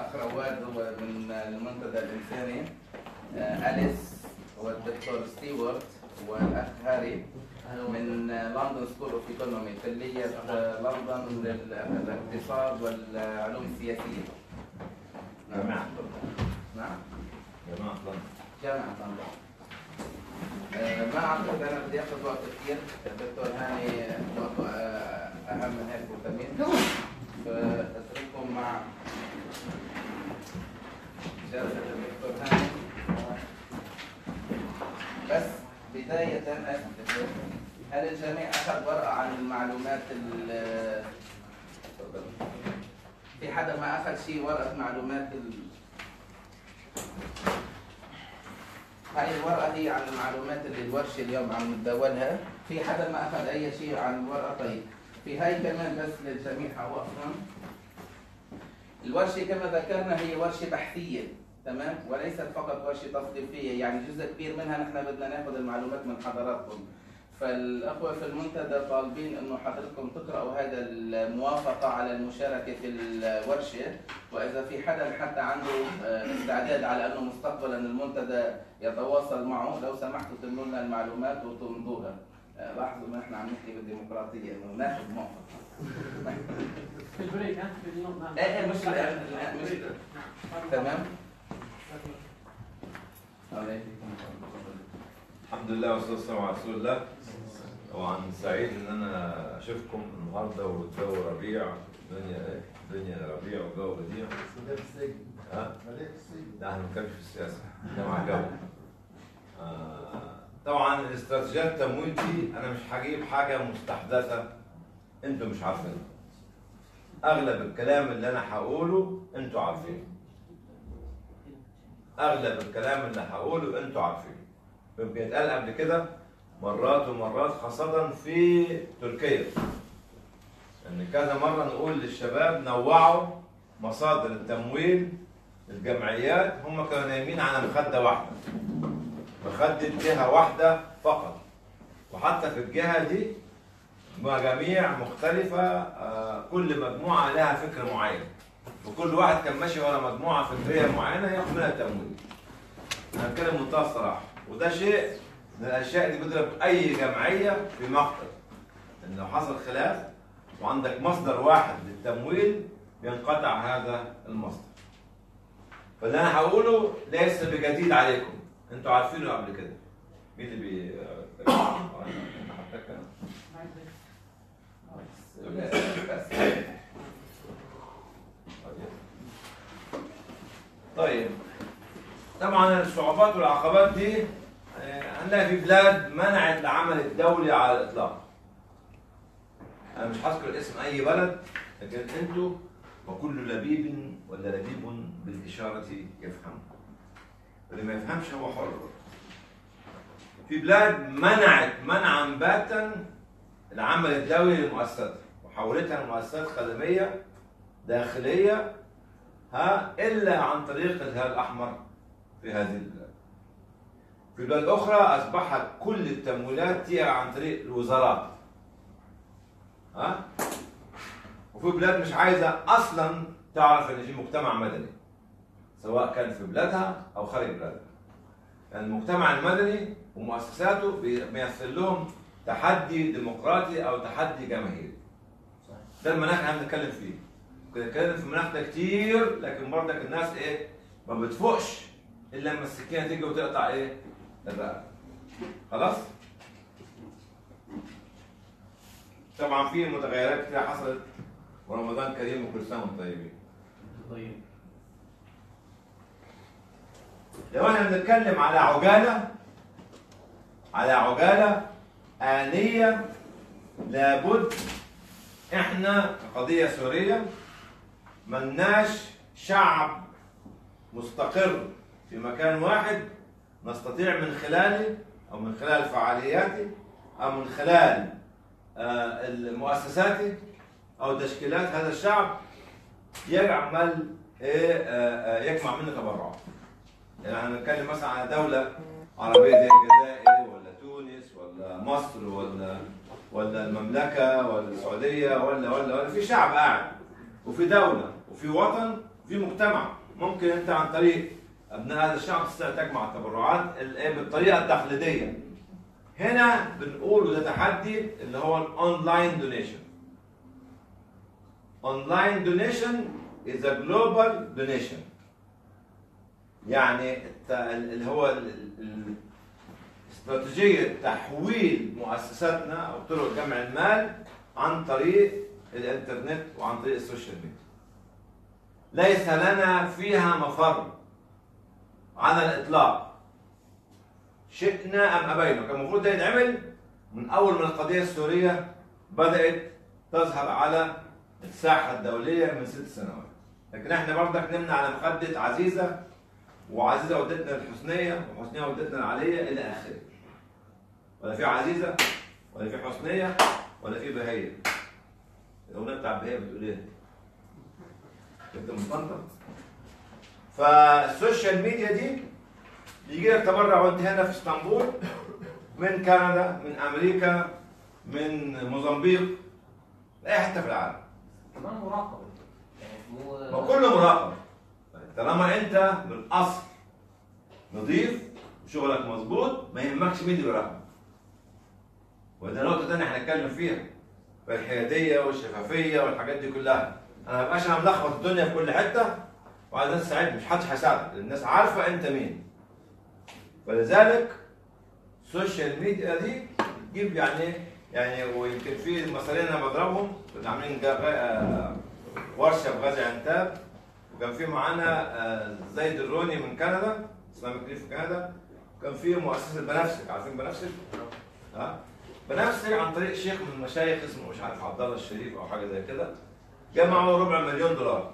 الاخ رواد هو من المنتدى الانساني آه، اليس هو الدكتور ستيوارت والاخ هاري من لندن سكول اوف ايكونومي كليه آه، لندن للاقتصاد والعلوم السياسيه جامعة. نعم جماعة لندن جامعة لندن آه، ما اعتقد انا بدي اخذ وقت كثير الدكتور هاني وقته آه، اهم من هيك وكمين فاترككم مع جلسة الدكتور هاني بس بداية آسف دكتور. هل الجميع أخذ ورقة عن المعلومات ال تفضل. في حدا ما أخذ شيء ورقة معلومات ال... هاي الورقة هي عن المعلومات اللي الورشة اليوم عم نتداولها، في حدا ما أخذ أي شيء عن الورقة طيب، في هاي كمان بس للجميع حوقفهم. الورشة كما ذكرنا هي ورشة بحثية، تمام؟ وليست فقط ورشة تصنيفية، يعني جزء كبير منها نحن بدنا ناخذ المعلومات من حضراتكم. فالأخوة في المنتدى طالبين إنه حضرتكم تقرأوا هذا الموافقة على المشاركة في الورشة وإذا في حدا حتى عنده آه، استعداد على أنه مستقبلا المنتدى يتواصل معه لو سمحتوا تملوا لنا المعلومات وتمضوها. آه، لاحظوا ما احنا عم نحكي بالديمقراطية إنه ناخذ موافقة. في البريك ها في النوم نعم إيه إيه مش الآن الآن مش تمام؟ الله يهديكم. الحمد لله والصلاة والسلام على رسول الله طبعا سعيد ان انا اشوفكم النهارده والجو ربيع الدنيا ايه الدنيا ربيع والجو بديع ها لا احنا ما بنتكلمش في السياسه ده مع الجو آه، طبعا الاستراتيجيات التمويل دي انا مش هجيب حاجه مستحدثه انتوا مش عارفينها اغلب الكلام اللي انا هقوله انتوا عارفينه اغلب الكلام اللي هقوله انتوا عارفينه يمكن اتقال قبل كده مرات ومرات خاصة في تركيا ان كذا مرة نقول للشباب نوعوا مصادر التمويل للجمعيات هم كانوا نايمين على مخدة واحدة مخدة جهة واحدة فقط وحتى في الجهة دي مجاميع مختلفة آه، كل مجموعة لها فكر معين وكل واحد كان ماشي ورا مجموعة فكرية معينة ياخد منها تمويل انا بتكلم بمنتهى الصراحه وده شيء من الاشياء اللي بيضرب اي جمعيه في مقتل ان لو حصل خلاف وعندك مصدر واحد للتمويل بينقطع هذا المصدر فاللي انا هقوله ليس بجديد عليكم انتوا عارفينه قبل كده مين اللي بي بس طيب طبعا الصعوبات والعقبات دي آه، هنلاقي في بلاد منعت العمل الدولي على الاطلاق. انا مش هذكر اسم اي بلد لكن انتوا وكل لبيب ولا لبيب بالاشاره يفهم. واللي ما يفهمش هو حر. في بلاد منعت منعا باتا العمل الدولي للمؤسسات وحولتها لمؤسسات خدميه داخليه ها الا عن طريق الهلال الاحمر في هذه البلاد. في بلاد اخرى اصبحت كل التمويلات تيجي عن طريق الوزارات. ها؟ وفي بلاد مش عايزه اصلا تعرف ان في مجتمع مدني. سواء كان في بلادها او خارج بلادها. يعني المجتمع المدني ومؤسساته بي- بيمثل لهم تحدي ديمقراطي او تحدي جماهيري. ده المناخ اللي احنا بنتكلم فيه. بنتكلم في المناخ ده كتير لكن برضك الناس ايه ما بتفوقش الا لما السكينه تيجي وتقطع ايه الرقبه خلاص طبعا في متغيرات كتير حصلت ورمضان كريم وكل سنه وانتم طيبين طيب لو احنا بنتكلم على عجاله على عجاله آنية لابد احنا كقضية سورية ملناش شعب مستقر في مكان واحد نستطيع من خلاله او من خلال فعالياته او من خلال آه، المؤسسات او تشكيلات هذا الشعب يعمل إيه، آه، آه، يجمع منه تبرعات. يعني احنا بنتكلم مثلا على دوله عربيه زي الجزائر ولا تونس ولا مصر ولا ولا المملكه ولا السعوديه ولا ولا ولا في شعب قاعد وفي دوله وفي وطن في مجتمع ممكن انت عن طريق ابناء هذا الشعب تستطيع تجمع التبرعات ال- إيه بالطريقه التقليديه هنا بنقول وده تحدي اللي هو الاونلاين دونيشن اونلاين دونيشن is a global donation يعني الت- اللي هو ال- ال- استراتيجية تحويل مؤسساتنا أو طرق جمع المال عن طريق الإنترنت وعن طريق السوشيال ميديا. ليس لنا فيها مفر على الإطلاق. شئنا أم أبينا، كان المفروض ده يتعمل من أول ما القضية السورية بدأت تظهر على الساحة الدولية من ست سنوات. لكن احنا برضك نمنا على مخدة عزيزة وعزيزة ودتنا الحسنية وحسنية ودتنا العلية إلى آخره. ولا في عزيزة ولا في حسنية ولا في بهية. الأغنية بتاع بهية بتقول إيه؟ كنت مستنطق؟ فالسوشيال ميديا دي بيجي لك تبرع وأنت هنا في اسطنبول من كندا من أمريكا من موزمبيق أي حتة في العالم. كمان مراقبه يعني مو ما كله مراقبة طالما انت من الاصل نظيف وشغلك مظبوط ما يهمكش مين اللي بيراقبك وده نقطة تانية هنتكلم فيها الحيادية والشفافية والحاجات دي كلها انا ما بقاش انا ملخبط الدنيا في كل حتة وعايز الناس تساعدني مش حدش هيساعدك الناس عارفة انت مين فلذلك السوشيال ميديا دي بتجيب يعني يعني ويمكن في المثالين انا بضربهم كنا عاملين جا- آه، ورشه في غازي عنتاب وكان في معانا آه، زيد الروني من كندا اسلامك ليف في كندا وكان في مؤسسه بنفسك عارفين بنفسك؟ ها؟ بنفسك عن طريق شيخ من المشايخ اسمه مش عارف عبد الله الشريف او حاجه زي كده جمعوا ربع مليون دولار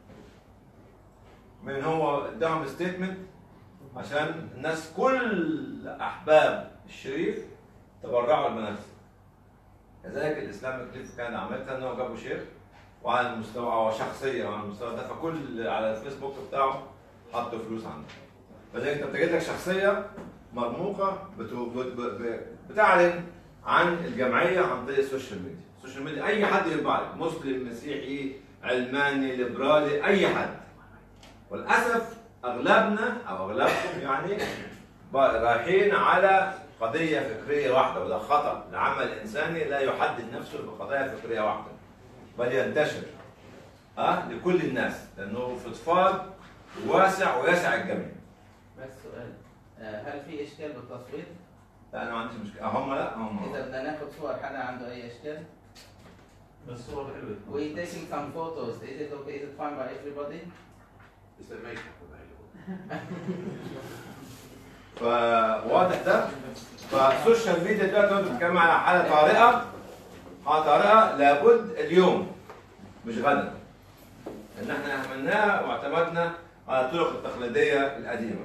من هو اداهم ستيتمنت عشان الناس كل احباب الشريف تبرعوا لبنفسك كذلك الاسلام كليف كان عملتها ان هو جابوا شيخ وعلى المستوى او شخصيه وعلى المستوى ده فكل على الفيسبوك بتاعه حطوا فلوس عنده فلذلك انت بتجد لك شخصيه مرموقه بتو- بت- ب- ب- بتعلن عن الجمعيه عن طريق السوشيال ميديا السوشيال ميديا اي حد يطبع لك مسلم مسيحي علماني ليبرالي اي حد وللاسف اغلبنا او اغلبكم يعني ب- رايحين على قضيه فكريه واحده وده خطا العمل الانساني لا يحدد نفسه بقضايا فكريه واحده بل ينتشر اه لكل الناس لانه فضفاض واسع ويسع الجميع بس سؤال آه، هل في اشكال بالتصوير؟ لا انا ما عنديش مشكله هم لا هم اذا بدنا ناخذ صور حدا عنده اي اشكال؟ بس صور حلوه We taking some photos. Is it okay? Is it fine by everybody? Is that makeup فواضح ده فالسوشيال ميديا دلوقتي وانت بتتكلم على حاله طارئه حاله طارئه لابد اليوم مش غدا ان احنا عملناها واعتمدنا على الطرق التقليديه القديمه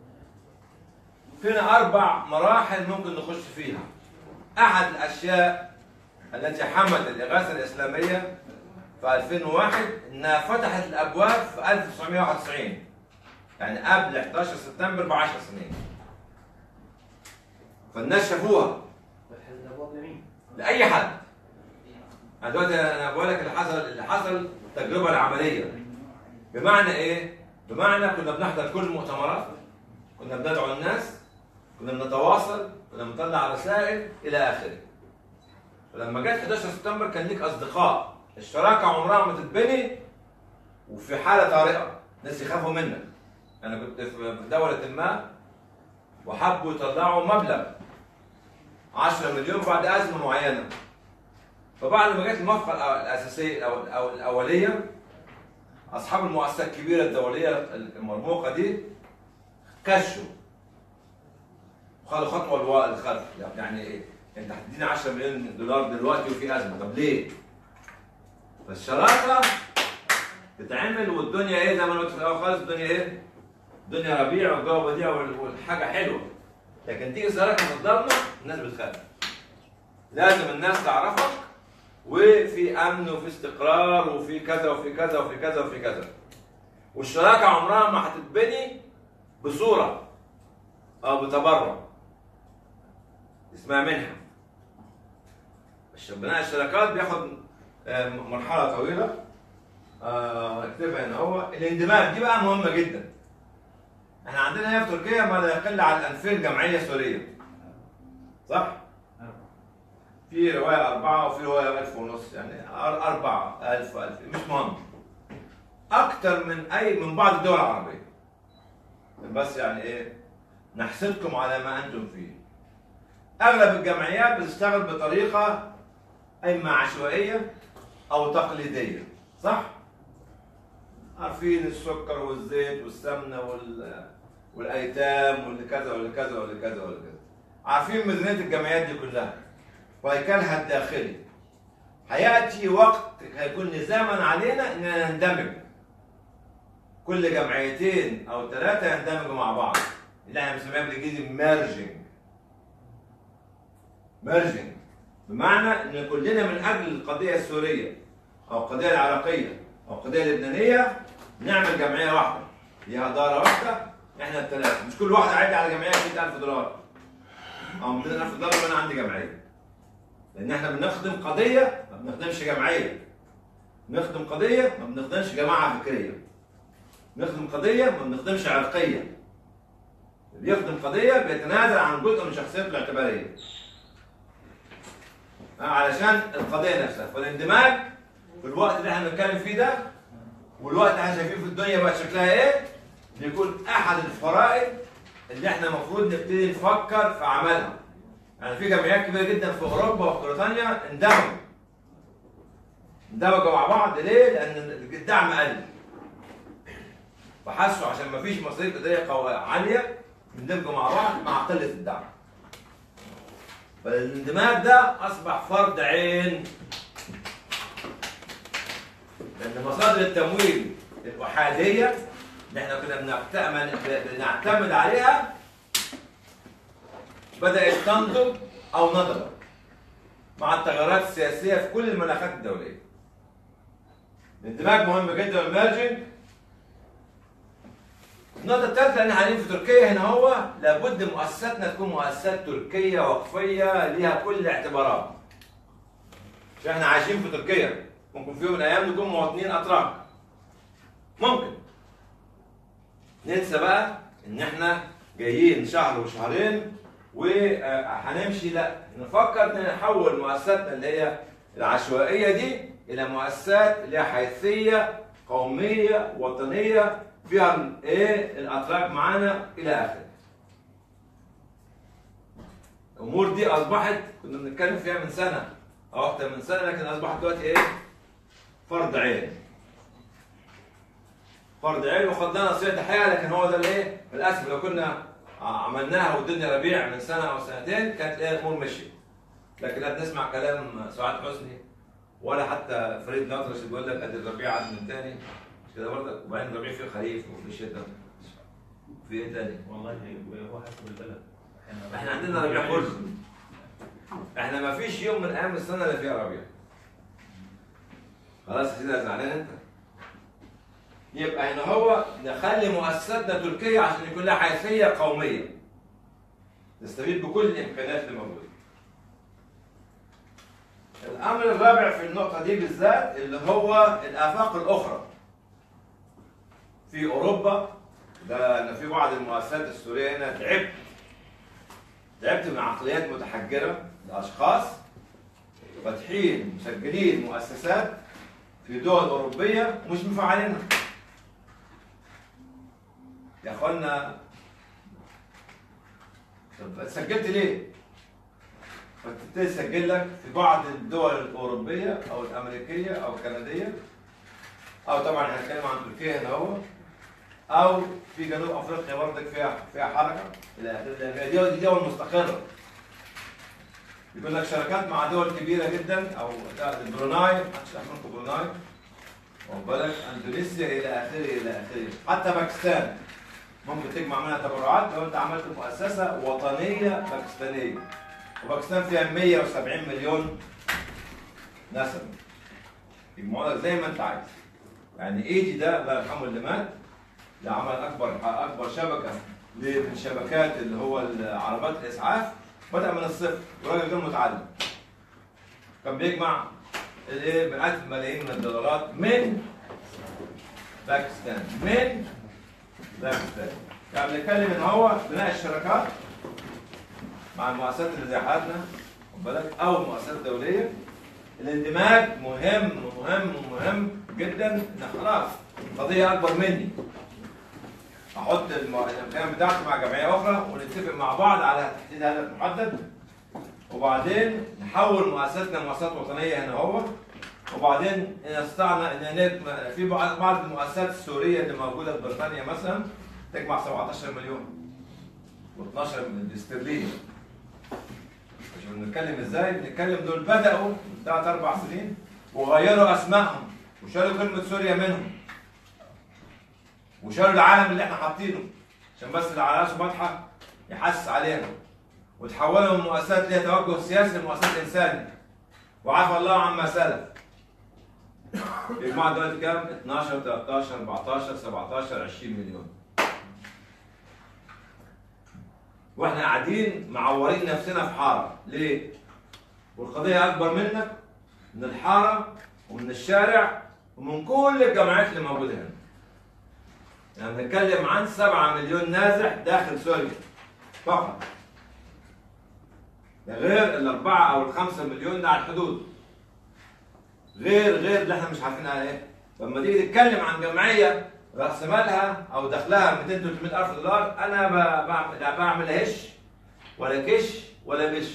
فينا اربع مراحل ممكن نخش فيها احد الاشياء التي حمت الاغاثه الاسلاميه في 2001 انها فتحت الابواب في 1991 يعني قبل 11 سبتمبر ب 10 سنين فالناس شافوها فتحت الابواب لمين؟ لاي حد انا دلوقتي انا بقول لك اللي حصل اللي حصل التجربه العمليه بمعنى ايه؟ بمعنى كنا بنحضر كل المؤتمرات كنا بندعو الناس كنا بنتواصل كنا بنطلع رسائل الى اخره ولما جت 11 سبتمبر كان ليك اصدقاء الشراكه عمرها ما تتبني وفي حاله طارئه ناس يخافوا منك انا كنت في دوله ما وحبوا يطلعوا مبلغ 10 مليون بعد ازمه معينه فبعد ما جت الموافقه الأ- الاساسيه او أو الاوليه اصحاب المؤسسات الكبيره الدوليه المرموقه دي كشوا خدوا خطوه لوا- للخلف يعني ايه؟ انت هتديني 10 مليون دولار دلوقتي وفي ازمه طب ليه؟ فالشراكه تتعمل والدنيا ايه زي ما انا قلت في الاول خالص الدنيا ايه؟ الدنيا ربيع والجو بديع وال- والحاجه حلوه لكن تيجي شراكه في الضلمه الناس بتخاف لازم الناس تعرفك وفي امن وفي استقرار وفي كذا وفي كذا وفي كذا وفي كذا والشراكه عمرها ما هتتبني بصوره او بتبرع اسمها منحه الش- بناء الشراكات بياخد آه، مرحله طويله آه اكتبها هنا هو الاندماج دي بقى مهمه جدا احنا عندنا هنا في تركيا ما لا يقل عن 2000 جمعيه سوريه صح؟ في روايه اربعه وفي روايه ألف ونص يعني أر- اربعه ألف ألف مش مهم اكتر من اي من بعض الدول العربيه بس يعني ايه نحسدكم على ما انتم فيه اغلب الجمعيات بتشتغل بطريقه اما عشوائيه او تقليديه صح عارفين السكر والزيت والسمنه وال والايتام واللي كذا واللي كذا واللي كذا واللي كذا عارفين ميزانيه الجمعيات دي كلها وهيكلها الداخلي هياتي وقت هيكون لزاما علينا اننا نندمج كل جمعيتين او ثلاثه يندمجوا مع بعض اللي احنا بنسميها بالانجليزي ميرجنج ميرجنج بمعنى ان كلنا من اجل القضيه السوريه او القضيه العراقيه او القضيه اللبنانيه نعمل جمعيه واحده ليها اداره واحده احنا الثلاثه مش كل واحد عادي على جمعيه 100000 دولار او 200000 دولار وانا عندي جمعيه لان احنا بنخدم قضيه ما بنخدمش جمعيه نخدم قضيه ما بنخدمش جماعه فكريه نخدم قضيه ما بنخدمش عرقيه اللي يخدم قضيه بيتنازل عن جزء من شخصيته الاعتباريه آه، علشان القضيه نفسها فالاندماج في الوقت اللي احنا بنتكلم فيه ده والوقت اللي احنا شايفين في الدنيا بقى شكلها ايه بيكون احد الفرائض اللي احنا المفروض نبتدي نفكر في عملها يعني في جمعيات كبيره جدا في اوروبا وفي بريطانيا اندمجوا اندمجوا مع بعض ليه؟ لان الدعم قل فحسوا عشان ما فيش مصاريف اداريه قوية عاليه بندمجوا مع بعض مع قله الدعم فالاندماج ده اصبح فرض عين لان مصادر التمويل الاحاديه اللي احنا كنا بنعتمد بنعتمد عليها بدات تنضج او نضجت مع التغيرات السياسيه في كل المناخات الدوليه الاندماج مهم جدا الميرجنج النقطة الثالثة ان حاليا في تركيا هنا هو لابد مؤسساتنا تكون مؤسسات تركية وقفية ليها كل الاعتبارات. مش احنا عايشين في تركيا ممكن في يوم من الايام نكون مواطنين اتراك. ممكن. ننسى بقى ان احنا جايين شهر وشهرين وهنمشي لا نفكر ان نحول مؤسساتنا اللي هي العشوائية دي الى مؤسسات اللي هي حيثية قومية وطنية فيها ال- ايه الاتراك معانا الى اخره. الامور دي اصبحت كنا بنتكلم فيها من سنه او اكتر من سنه لكن اصبحت دلوقتي ايه؟ فرض عين. فرض عين وخدنا نصيحه الحقيقه لكن هو ده الايه؟ للاسف لو كنا عملناها والدنيا ربيع من سنه او سنتين كانت ايه الامور مشيت. لكن لا بنسمع كلام سعاد حسني ولا حتى فريد الأطرش اللي بيقول لك ادي الربيع عاد من تاني مش كده برضك وبعدين الربيع فيه خريف وفيه شتاء في ايه تاني؟ والله هو حسب البلد احنا عندنا ربيع كله احنا ما فيش يوم من ايام السنه اللي فيها ربيع خلاص يا سيدي زعلان انت يبقى هنا هو نخلي مؤسساتنا تركيا عشان يكون لها حيثيه قوميه نستفيد بكل الامكانيات اللي موجوده الامر الرابع في النقطه دي بالذات اللي هو الافاق الاخرى في اوروبا ده انا في بعض المؤسسات السوريه هنا تعبت تعبت من عقليات متحجره لاشخاص فاتحين مسجلين مؤسسات في دول اوروبيه مش مفعلينها يا اخوانا طب سجلت ليه؟ فتبتدي تسجل لك في بعض الدول الاوروبيه او الامريكيه او الكنديه او طبعا هنتكلم عن تركيا هنا اهو او في جنوب افريقيا برضك فيها فيها حركه الى اخره لأن دي دي دول مستقره يقول لك شركات مع دول كبيره جدا او ده بروناي محدش يعرف منكم بروناي واخد بالك اندونيسيا الى اخره الى اخره حتى باكستان ممكن تجمع منها تبرعات لو انت عملت مؤسسه وطنيه باكستانيه وباكستان فيها 170 مليون نسمه يجمعوا لك زي ما انت عايز يعني ايدي ده الله يرحمه اللي مات ده عمل اكبر اكبر شبكه من شبكات اللي هو عربات الاسعاف بدا من الصفر وراجل غير متعلم كان بيجمع الايه مئات الملايين من الدولارات من باكستان من باكستان يعني بنتكلم ان هو بناء الشراكات مع المؤسسات اللي زي حالتنا خد بالك او المؤسسات الدوليه الاندماج مهم مهم مهم جدا ان خلاص قضيه اكبر مني احط الم- الامكانيات بتاعتي مع جمعيه اخرى ونتفق مع بعض على تحديد هدف محدد وبعدين نحول مؤسساتنا مؤسسات وطنيه هنا هو وبعدين ان استطعنا ان نجمع- في بعض بعض المؤسسات السوريه اللي موجوده في بريطانيا مثلا تجمع 17 مليون و12 من استرليني مش بنتكلم ازاي بنتكلم دول بداوا من ثلاث اربع سنين وغيروا اسمائهم وشالوا كلمه سوريا منهم وشالوا العالم اللي احنا حاطينه عشان بس اللي على راسه فاتحه يحسس علينا وتحولوا من مؤسسات ليها توجه سياسي لمؤسسات انساني وعفى الله عما سلف يجمعوا دلوقتي كام؟ 12 13 14 17 20 مليون واحنا قاعدين معورين نفسنا في حاره ليه؟ والقضيه اكبر منك من الحاره ومن الشارع ومن كل الجماعات اللي موجوده هنا يعني بنتكلم عن 7 مليون نازح داخل سوريا فقط ده غير الأربعة أو الخمسة مليون اللي على الحدود غير غير اللي احنا مش عارفين على ايه لما تيجي تتكلم عن جمعية رأس مالها أو دخلها 200 300 ألف دولار أنا ب- بعمل لا بعمل هش ولا كش ولا مش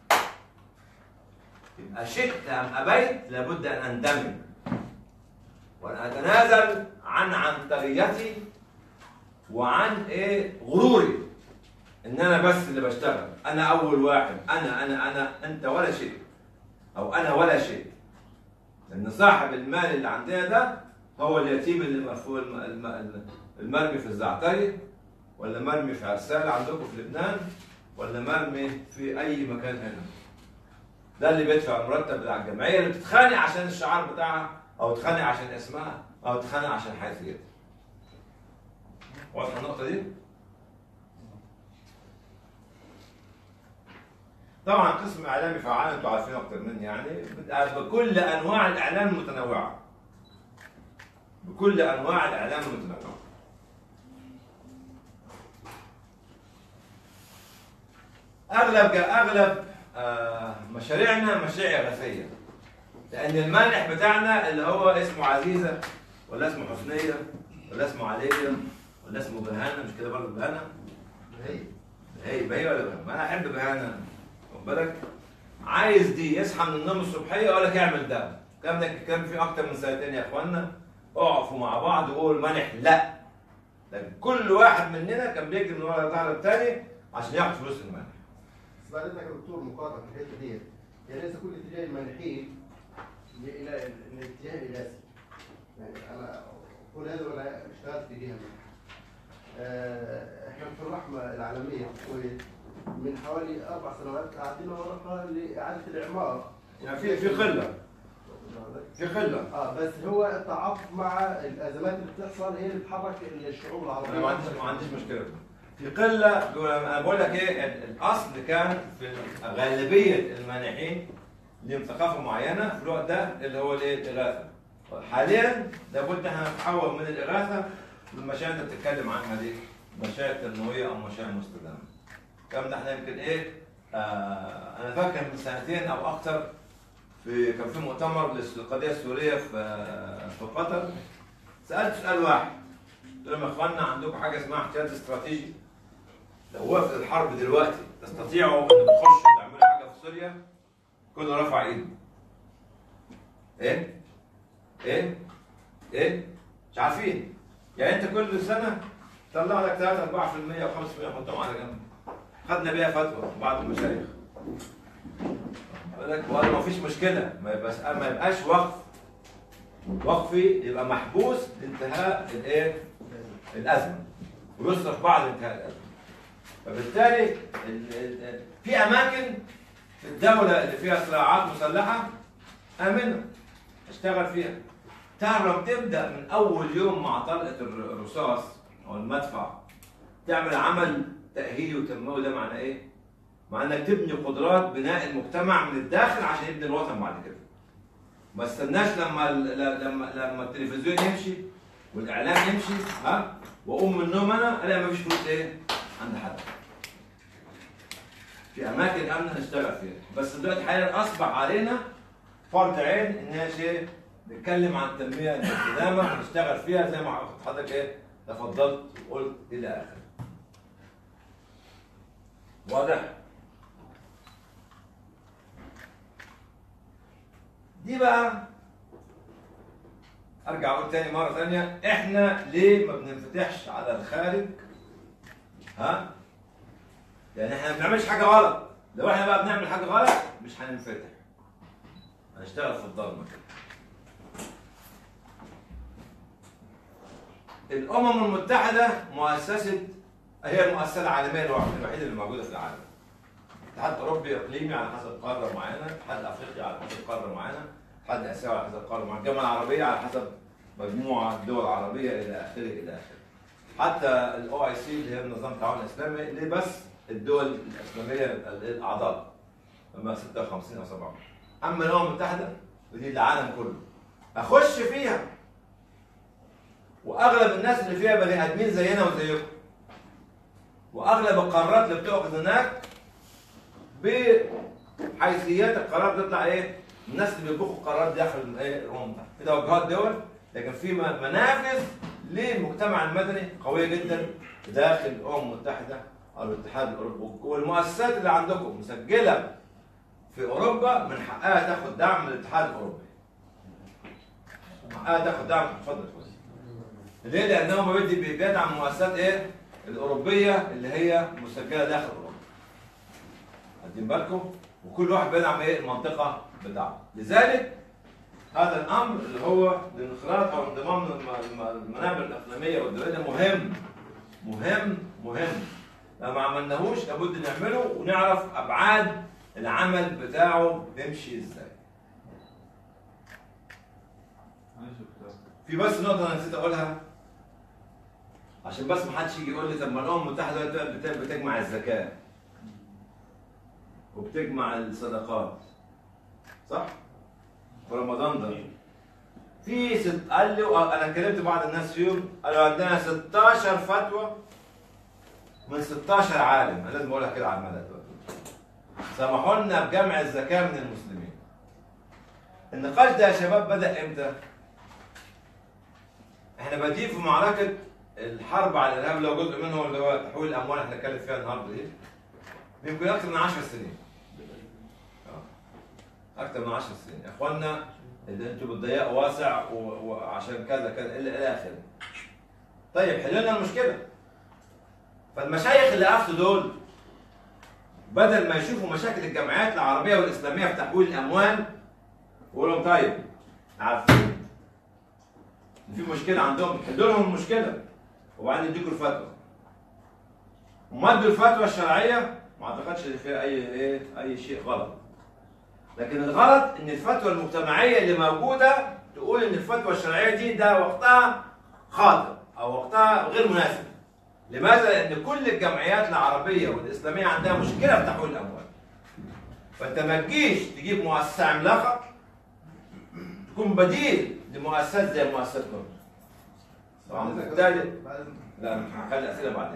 يبقى شئت أم أبيت لابد أن أندمج وأن أتنازل عن عنتريتي وعن إيه غروري ان انا بس اللي بشتغل انا اول واحد انا انا انا انت ولا شيء او انا ولا شيء لان صاحب المال اللي عندنا ده هو اليتيم اللي مرفوع الم- الم- المرمي في الزعتري ولا مرمي في عرسال عندكم في لبنان ولا مرمي في اي مكان هنا ده اللي بيدفع المرتب بتاع الجمعيه اللي بتتخانق عشان الشعار بتاعها او تتخانق عشان اسمها او تتخانق عشان حيثيتها واضحه النقطه دي؟ طبعا قسم اعلامي فعال انتوا عارفين اكتر مني يعني بت- بكل انواع الاعلام المتنوعه بكل انواع الاعلام المتنوعه اغلب اغلب آه، مشاريعنا مشاريع اغاثيه لان المانح بتاعنا اللي هو اسمه عزيزه ولا اسمه حسنيه ولا اسمه عليا ولا اسمه بهانه مش كده برضه بهانه هي هي بهي ولا بهانه ما انا احب بهانه خد بالك عايز دي يصحى من النوم الصبحيه يقول لك اعمل ده الكلام ده كان في اكتر من سنتين يا اخوانا اقفوا مع بعض وقولوا منح لا لكن كل واحد مننا كان بيجري من ورا الظهر الثاني عشان ياخد فلوس المنح بس بعد اذنك يا دكتور مقاطعه في الحته ديت يعني ليس كل اتجاه المانحين الى الاتجاه الرئاسي يعني انا كل هذا وانا اشتغلت في جهه ما. آه، احنا في الرحمه العالميه في الكويت من حوالي اربع سنوات عدينا ورقه لاعاده الاعمار يعني في في قله في قله اه بس هو التعاطف مع الازمات اللي بتحصل هي اللي بتحرك الشعوب العربيه انا ما عنديش ما عنديش مشكله في قله دول- انا بقول لك ايه ال- الاصل كان في غالبيه المانحين لهم ثقافه معينه في الوقت ده اللي هو الايه الاغاثه حاليا لابد احنا نتحول من الاغاثه للمشاريع اللي انت بتتكلم عنها دي مشاريع تنمويه او مشاريع مستدامه الكلام ده احنا يمكن ايه آه انا فاكر من سنتين او اكثر في كان في مؤتمر للقضيه السوريه في آه، في قطر سالت سؤال واحد قلت لهم يا اخوانا عندكم حاجه اسمها احتياط استراتيجي لو وقفت الحرب دلوقتي تستطيعوا ان تخشوا تعملوا حاجه في سوريا كله رفع ايده ايه ايه ايه مش عارفين يعني انت كل سنه طلع لك 3 4% او 5% حطهم على جنب خدنا بيها فتوى بعض المشايخ يقول لك والله ما فيش مشكله ما يبقاش ما يبقاش وقف وقفي يبقى محبوس لانتهاء الايه الازمه ويصرف بعد انتهاء الازمه فبالتالي ال- ال- في اماكن في الدوله اللي فيها صراعات مسلحه امنه اشتغل فيها تعرف لما تبدا من اول يوم مع طلقه الر- الرصاص او المدفع تعمل عمل تاهيلي وتنموي ده معناه ايه؟ معناه انك تبني قدرات بناء المجتمع من الداخل عشان يبني الوطن بعد كده. ما استناش لما ال- ل- لما لما التلفزيون يمشي والاعلام يمشي ها واقوم من النوم انا الاقي مفيش فلوس ايه عند حد في اماكن امنه نشتغل فيها بس دلوقتي حاليا اصبح علينا فرض عين ان هي شيء نتكلم عن التنميه المستدامه ونشتغل فيها زي ما حضرتك ايه تفضلت وقلت الى اخره واضح دي بقى ارجع اقول تاني مره ثانيه احنا ليه ما بننفتحش على الخارج ها يعني احنا ما بنعملش حاجه غلط لو احنا بقى بنعمل حاجه غلط مش هننفتح هنشتغل في الضلمه كده الامم المتحده مؤسسه هي المؤسسه العالميه الوحيده الوحيدة اللي موجوده في العالم الاتحاد الاوروبي اقليمي على حسب قاره معينه الاتحاد الافريقي على حسب قاره معينه الاتحاد الاسيوي على حسب قاره معينه الجامعه العربيه على حسب مجموعه دول عربيه الى اخره الى اخره حتى الاو اي سي اللي هي نظام التعاون الاسلامي اللي بس الدول الاسلاميه الاعضاء هم 56 او 7 اما الامم المتحده ودي العالم كله اخش فيها واغلب الناس اللي فيها بني ادمين زينا وزيكم واغلب القرارات اللي بتؤخذ هناك بحيثيات القرار بتطلع ايه؟ الناس اللي بيطبخوا القرارات داخل ايه الامم المتحده في توجهات دول لكن في م- منافذ للمجتمع المدني قويه جدا داخل الامم المتحده او الاتحاد الاوروبي والمؤسسات اللي عندكم مسجله في اوروبا من حقها تاخد دعم من الاتحاد الاوروبي. من حقها تاخد دعم اتفضل اتفضل. ليه؟ لانه بدي بيدعم المؤسسات ايه؟ الاوروبيه اللي هي مسجله داخل اوروبا. واخدين بالكم؟ وكل واحد بيدعم ايه؟ المنطقه بتاعته. لذلك هذا الامر اللي هو الانخراط او انضمام الم- الم- المنابر الاقليميه والدوليه مهم مهم مهم لو ما عملناهوش لابد نعمله ونعرف ابعاد العمل بتاعه بيمشي ازاي. في بس نقطة أنا نسيت أقولها عشان بس ما حدش يجي يقول لي طب ما الأمم المتحدة دلوقتي بت- بتجمع الزكاة وبتجمع الصدقات صح؟ في رمضان ده في ست قال لي أنا كلمت بعض الناس فيهم قالوا عندنا 16 فتوى من 16 عالم أنا لازم أقولها كده على الملأ دلوقتي سمحوا لنا بجمع الزكاة من المسلمين النقاش ده يا شباب بدأ إمتى؟ احنا بادئين في معركه الحرب على الارهاب اللي هو جزء منه اللي هو تحويل الاموال احنا هنتكلم فيها النهارده دي يمكن اكثر من 10 سنين اه. اكثر من 10 سنين يا اخوانا اللي انتوا بتضيقوا واسع و- وعشان كذا كذا الى الى اخره طيب حلوا لنا المشكله فالمشايخ اللي افتوا دول بدل ما يشوفوا مشاكل الجمعيات العربيه والاسلاميه في تحويل الاموال يقولوا لهم طيب عارفين في مشكله عندهم حلوا لهم المشكله وبعدين يديكوا الفتوى وما ادوا الفتوى الشرعيه ما اعتقدش ان فيها اي ايه اي شيء غلط لكن الغلط ان الفتوى المجتمعيه اللي موجوده تقول ان الفتوى الشرعيه دي ده وقتها خاطئ او وقتها غير مناسب لماذا؟ لان كل الجمعيات العربيه والاسلاميه عندها مشكله في تحويل الاموال فانت ما تجيش تجيب مؤسسه عملاقه تكون بديل لمؤسسات زي مؤسسات نور طبعا بالتالي بعد لا هخلي الاسئله بعدين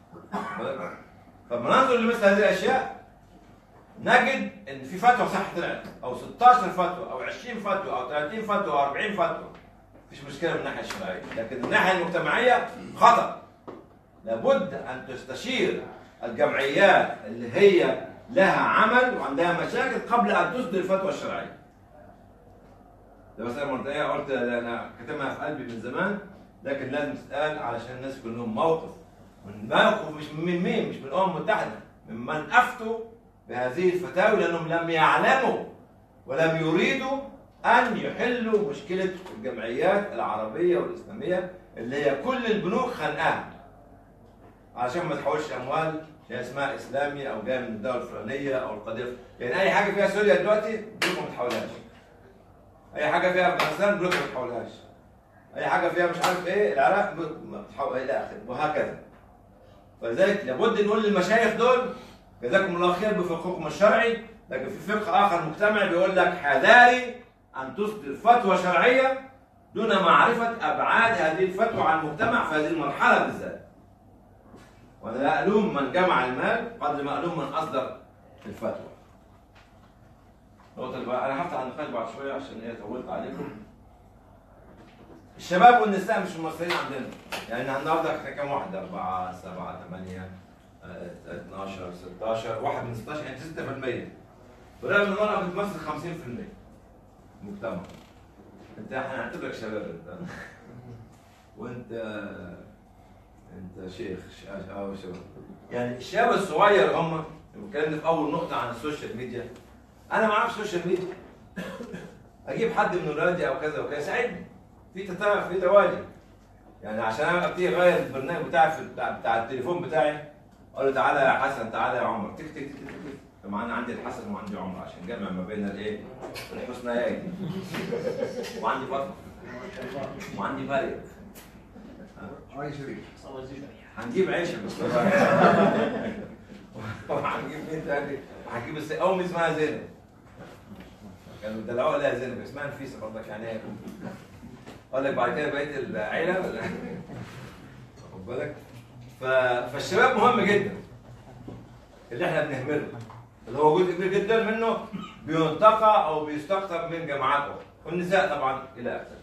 فلما ننظر لمثل هذه الاشياء نجد ان في فتوى صح طلعت او 16 فتوى او 20 فتوى او 30 فتوى او 40 فتوى مفيش مشكله من الناحيه الشرعيه لكن من الناحيه المجتمعيه خطا لابد ان تستشير الجمعيات اللي هي لها عمل وعندها مشاكل قبل ان تصدر الفتوى الشرعيه ده مسألة منطقية قلت أنا كاتبها في قلبي من زمان لكن لازم تتقال علشان الناس يكون لهم موقف من موقف مش من مين مش من الأمم المتحدة ممن أفتوا بهذه الفتاوي لأنهم لم يعلموا ولم يريدوا أن يحلوا مشكلة الجمعيات العربية والإسلامية اللي هي كل البنوك خانقاها علشان ما تحولش أموال هي اسمها إسلامي أو جاية من الدولة الفلانية أو القضية يعني أي حاجة فيها سوريا دلوقتي بنوك ما تحولهاش اي حاجه فيها افغانستان بلوك ما تحولهاش اي حاجه فيها مش عارف ايه العراق ب- ما تحول الى اخره وهكذا فلذلك لابد نقول للمشايخ دول جزاكم الله خير بفقهكم الشرعي لكن في فقه اخر مجتمعي بيقول لك حذاري ان تصدر فتوى شرعيه دون معرفه ابعاد هذه الفتوى على المجتمع في هذه المرحله بالذات. وانا لا الوم من جمع المال قدر ما الوم من اصدر الفتوى. نقطة بقى انا هفتح النقاش بعد شويه عشان ايه طولت عليكم. الشباب والنساء مش ممثلين عندنا، يعني النهارده احنا كام واحد؟ أربعة، سبعة، ثمانية، آه، 12 16 واحد من 16 يعني 6% برغم ان المرأة بتمثل 50% المجتمع انت احنا هنعتبرك شباب انت وانت انت شيخ ش- اه شباب يعني الشباب الصغير هم اتكلمنا في اول نقطة عن السوشيال ميديا انا ما اعرفش السوشيال ميديا اجيب حد من ولادي او كذا وكذا يساعدني في تتا في توالي يعني عشان انا ابتدي اغير البرنامج بتاعي في بتاع, بتاع التليفون بتاعي اقول له تعالى يا حسن تعالى يا عمر تك تك تك تك تك طبعا انا عندي الحسن وعندي عمر عشان جمع ما بين الايه الحسنيين وعندي فاطمه وعندي مريم هاي شريك هنجيب عيشه بس وهنجيب مين تاني؟ هنجيب الس... امي اسمها زينب كانوا بيدلعوها لها زينب اسمها نفيسه برضك يعني ايه اقول لك بعد كده بقيه العيله ولا واخد بالك ف... فالشباب مهم جدا اللي احنا بنهمله اللي هو جزء كبير جدا منه بينتقى او بيستقطب من جماعاته والنساء طبعا الى اخره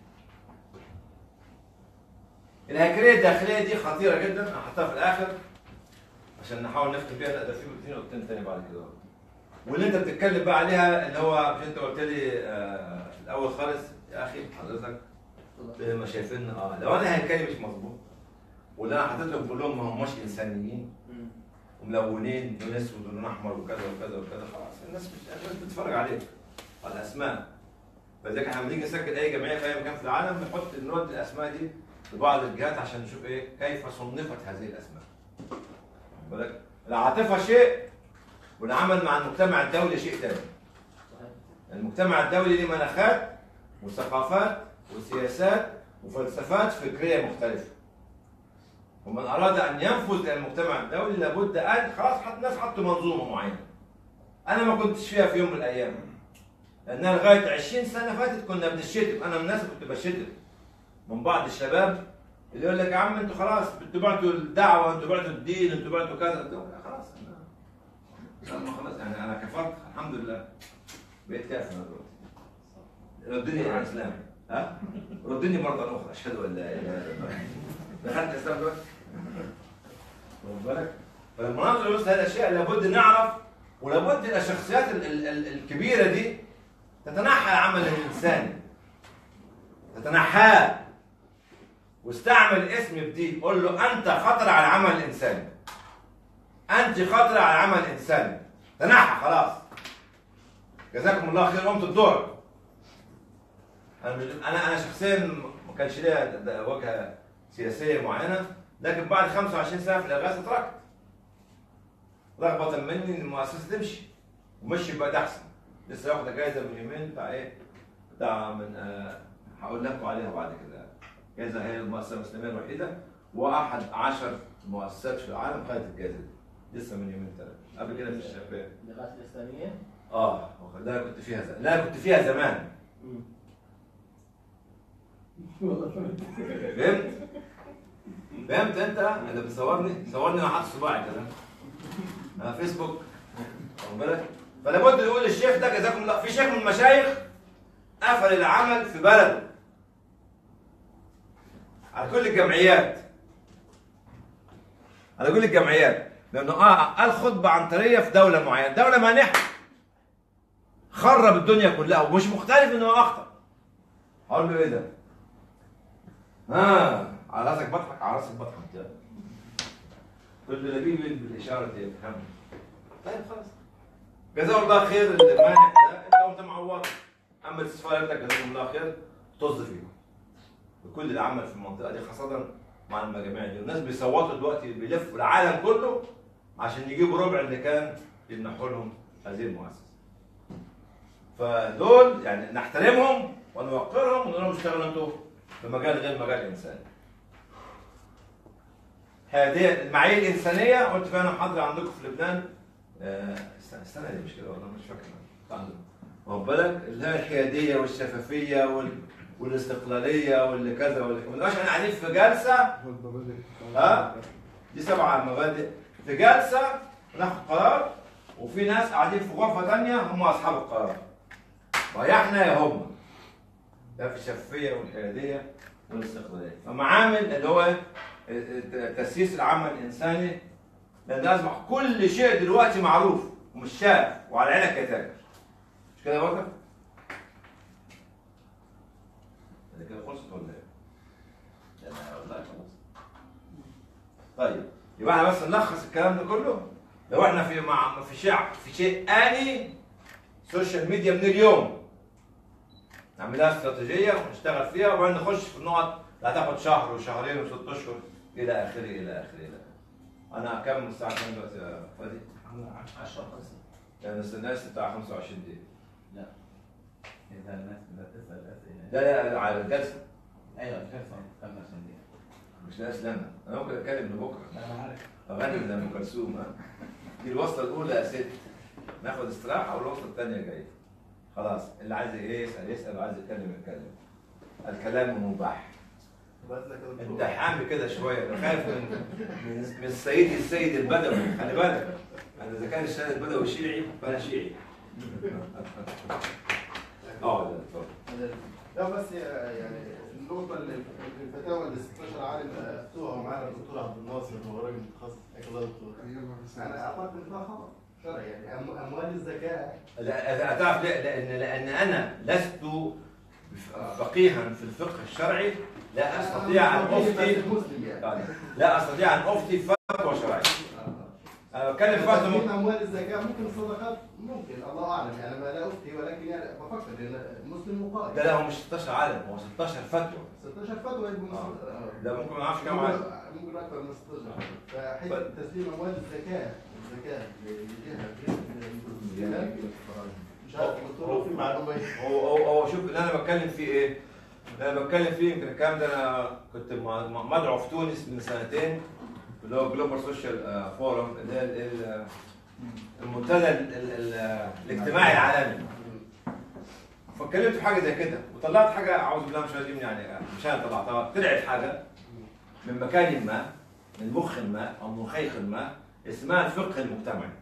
الهيكليه الداخليه دي خطيره جدا هحطها في الاخر عشان نحاول نختم بيها لا ده في اثنين نقطتين تاني بعد كده واللي انت بتتكلم بقى عليها اللي هو مش انت قلت لي آه في الاول خالص يا اخي حضرتك ما شايفين اه لو انا هيكلي مش مظبوط واللي انا حاطط لهم كلهم ما هماش انسانيين وملونين لون اسود ولون احمر وكذا وكذا وكذا خلاص الناس مش الناس بتتفرج عليك على الاسماء فلذلك احنا لما نيجي نسجل اي جمعيه في اي مكان في العالم نحط نرد الاسماء دي لبعض الجهات عشان نشوف ايه كيف صنفت هذه الاسماء. واخد بالك؟ العاطفه شيء والعمل مع المجتمع الدولي شيء ثاني. المجتمع الدولي له مناخات وثقافات وسياسات وفلسفات فكريه مختلفه. ومن اراد ان ينفذ الى المجتمع الدولي لابد ان خلاص حط الناس حطوا منظومه معينه. انا ما كنتش فيها في يوم من الايام. لانها لغايه 20 سنه فاتت كنا بنشتم، انا من الناس اللي كنت بشتم. من بعض الشباب اللي يقول لك يا عم انتوا خلاص انتوا بعتوا الدعوه انتوا بعتوا الدين انتوا بعتوا كذا قلت لهم لا خلاص انا لا، خلاص يعني انا كفرت الحمد لله بقيت كافر انا دلوقتي ردني على الاسلام ها ردني مره اخرى اشهد ان لا اله الا الله دخلت الاسلام دلوقتي واخد بالك فلما ننظر لمثل هذه الاشياء لابد نعرف ولابد الشخصيات ال- ال- ال- الكبيره دي تتنحى العمل الانساني تتنحاه واستعمل اسم بديك قول له انت خطر على العمل الانساني انت خطر على العمل الانساني تنحى خلاص جزاكم الله خير قمت الدور انا مش انا انا شخصيا ما كانش ليا د- د- وجهه سياسيه معينه لكن بعد 25 سنه في الاغاثه تركت رغبه مني ان المؤسسه تمشي ومشي بقى ده احسن لسه واخده جايزه من يومين بتاع ايه بتاع من آه هقول لكم عليها بعد كده جايزه هي المؤسسه الاسلاميه الوحيده واحد عشر مؤسسات في العالم خدت الجائزه دي لسه من يومين ثلاثه قبل كده في الشباب اللغات الإسلامية اه لا أنا كنت فيها زمان لا أنا كنت فيها زمان فهمت؟ فهمت انت؟ انت بتصورني؟ صورني انا حاطط صباعي كده على فيسبوك واخد بالك؟ فلا بد نقول للشيخ ده جزاكم الله في شيخ من المشايخ قفل العمل في بلده على كل الجمعيات على كل الجمعيات لانه اه قال خطبه عنتريه في دوله معينه دوله مانحه خرب الدنيا كلها ومش مختلف ان هو اخطا اقول له ايه ده؟ ها على راسك بضحك على راسك بضحك ده كل لبيب بالاشاره دي يفهم طيب خلاص جزاه الله خير اللي مانع ده انت وانت معوض اما الاستفاده لك جزاكم الله خير طز فيه بكل اللي عمل في المنطقه دي خاصه مع المجاميع دي والناس بيصوتوا دلوقتي بيلفوا العالم كله عشان يجيبوا ربع اللي كان يمنحوا لهم هذه المؤسسه فدول يعني نحترمهم ونوقرهم ونقول لهم اشتغلوا انتوا في مجال غير مجال الانساني. هذه المعايير الانسانيه قلت فيها انا محاضره عندكم في لبنان آه، السنه السنه دي مش كده والله مش فاكر عندكم واخد بالك اللي هي الحياديه والشفافيه وال... والاستقلاليه واللي كذا واللي ما نبقاش احنا قاعدين في جلسه ها؟ دي سبع مبادئ في جلسه ناخد قرار وفي ناس قاعدين في غرفه ثانيه هم اصحاب القرار ويا احنا يا هم ده في الشفافيه والحياديه والاستقلاليه فمعامل اللي هو تاسيس العمل الانساني لان ده اصبح كل شيء دلوقتي معروف ومش شاف وعلى عينك يا تاجر مش كده يا وجه؟ ده كده خلصت ولا ايه؟ لا لا والله خلاص طيب يبقى احنا بس نلخص الكلام ده كله لو احنا في مع في شيء في شيء آني سوشيال ميديا من اليوم نعملها استراتيجيه ونشتغل فيها وبعدين نخش في النقط اللي هتاخد شهر وشهرين وست اشهر الى اخره الى اخره الى اخره. انا كم الساعه كام دلوقتي يا فادي؟ 10 5 يعني الناس بتاع 25 دقيقه اذا الناس بدها تسال اسئله لا لا على الجلسه ايوه الجلسه 25 دقيقه مش ناس لنا انا ممكن اتكلم من بكره انا عارف اغني من ام كلثوم ها دي الوصله الاولى يا ست ناخد استراحه والوصله الثانيه جايه خلاص اللي عايز ايه يسال يسال وعايز يتكلم يتكلم الكلام مباح بس لك يا انت دكتور. حامي كده شويه انا خايف من من من السيد السيد البدوي خلي بالك انا اذا كان السيد البدوي شيعي فانا شيعي اه لا اتفضل لا بس يعني النقطة اللي الفتاوى اللي 16 عالم افتوها معانا الدكتور عبد الناصر هو راجل متخصص هكذا دكتور انا اعتقد ان ده خطأ شرعي يعني أم- اموال الزكاة لا تعرف ليه؟ لان لان انا لست فقيها في الفقه الشرعي لا استطيع ان افتي المسلم يعني يعني لا استطيع ان افتي فتوى شرعيه انا بتكلم فتوى تقديم اموال الزكاة ممكن الصدقات ممكن الله اعلم يعني ما لا افتي ولكن يعني بفكر ان المسلم مقاتل ده لا هو مش 16 عالم هو 16 فتوى 16 فتوى يبقى مسلم ده ممكن ما اعرفش كام عالم ممكن اكثر من 16 فحته تسليم اموال الزكاه الزكاه لجهه غير مش عارف الدكتور في معلومه هو هو هو شوف اللي انا بتكلم فيه ايه؟ اللي انا بتكلم فيه يمكن الكلام ده انا كنت م- م- مدعو في تونس من سنتين اللي هو جلوبال سوشيال فورم اللي هي ال- ال- المنتدى ال- ال- ال- الاجتماعي العالمي فاتكلمت في حاجه زي كده وطلعت حاجه اعوذ بالله مش عايزين يعني مش انا طلعتها طلعت حاجه من مكان ما من مخ ما او من خيخ ما اسمها الفقه المجتمعي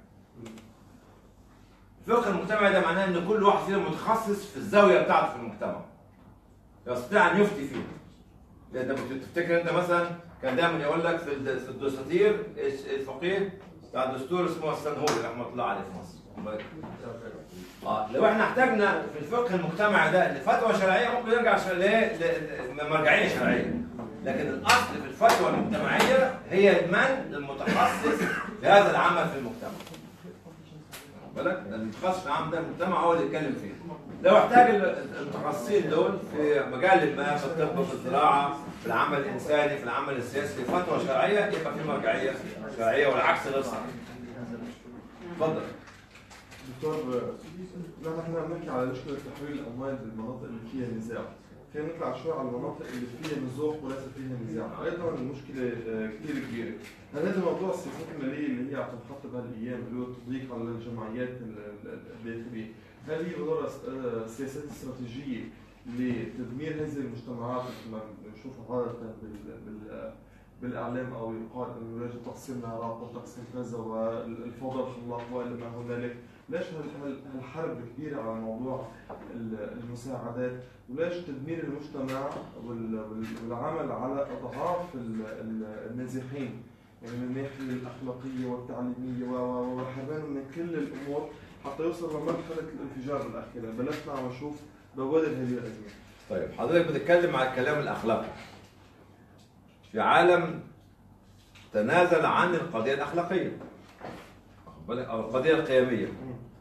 الفقه المجتمعي ده معناه ان كل واحد فينا متخصص في الزاويه بتاعته في المجتمع يستطيع ان يفتي فيه لان لما تفتكر انت مثلا كان دايما يقول لك في الد- في الدساتير إيش- الفقيه بتاع الدستور اسمه السنهوري رحمه الله عليه في مصر اه لو احنا احتاجنا في الفقه المجتمعي ده لفتوى شرعيه ممكن نرجع ش- ل- ل- لمرجعيه شرعيه لكن الاصل في الفتوى المجتمعيه هي من المتخصص في هذا العمل في المجتمع واخد بالك لأن المتخصص في العمل ده المجتمع هو اللي يتكلم فيه لو احتاج ال- المتخصصين دول في مجال ما في الطب في الزراعه في العمل الانساني في العمل السياسي فتوى شرعيه يبقى في مرجعيه شرعيه والعكس غير صحيح اتفضل دكتور لما احنا بنحكي على مشكلة تحويل الأموال بالمناطق اللي فيها نزاع خلينا نطلع شوي على المناطق اللي فيها نزوح وليس فيها نزاع أيضا المشكلة آه، كثير كبيرة هل هذا موضوع السياسات المالية اللي هي عم تنحط بهالأيام اللي هو التضييق على الجمعيات ال- ال- الداخلية هل هي بدورها س- آه، سياسات استراتيجية لتدمير هذه المجتمعات مثل ما بنشوفها عادة بال- بال- بالاعلام او يقال انه يجب تقسيم العراق وتقسيم غزه والفوضى الخلاق والى ما هنالك، ليش هال- هال- هالحرب الكبيره على موضوع ال- المساعدات وليش تدمير المجتمع وال- وال- والعمل على اضعاف ال- ال- النازحين يعني من الناحيه الاخلاقيه والتعليميه و- و- والحرمان من كل الامور حتى يوصل لمرحله الانفجار بالاخير، بلشنا عم نشوف بوادر هذه الازمه. طيب حضرتك بتتكلم على الكلام الاخلاقي في عالم تنازل عن القضيه الاخلاقيه واخد بالك؟ او القضيه القيميه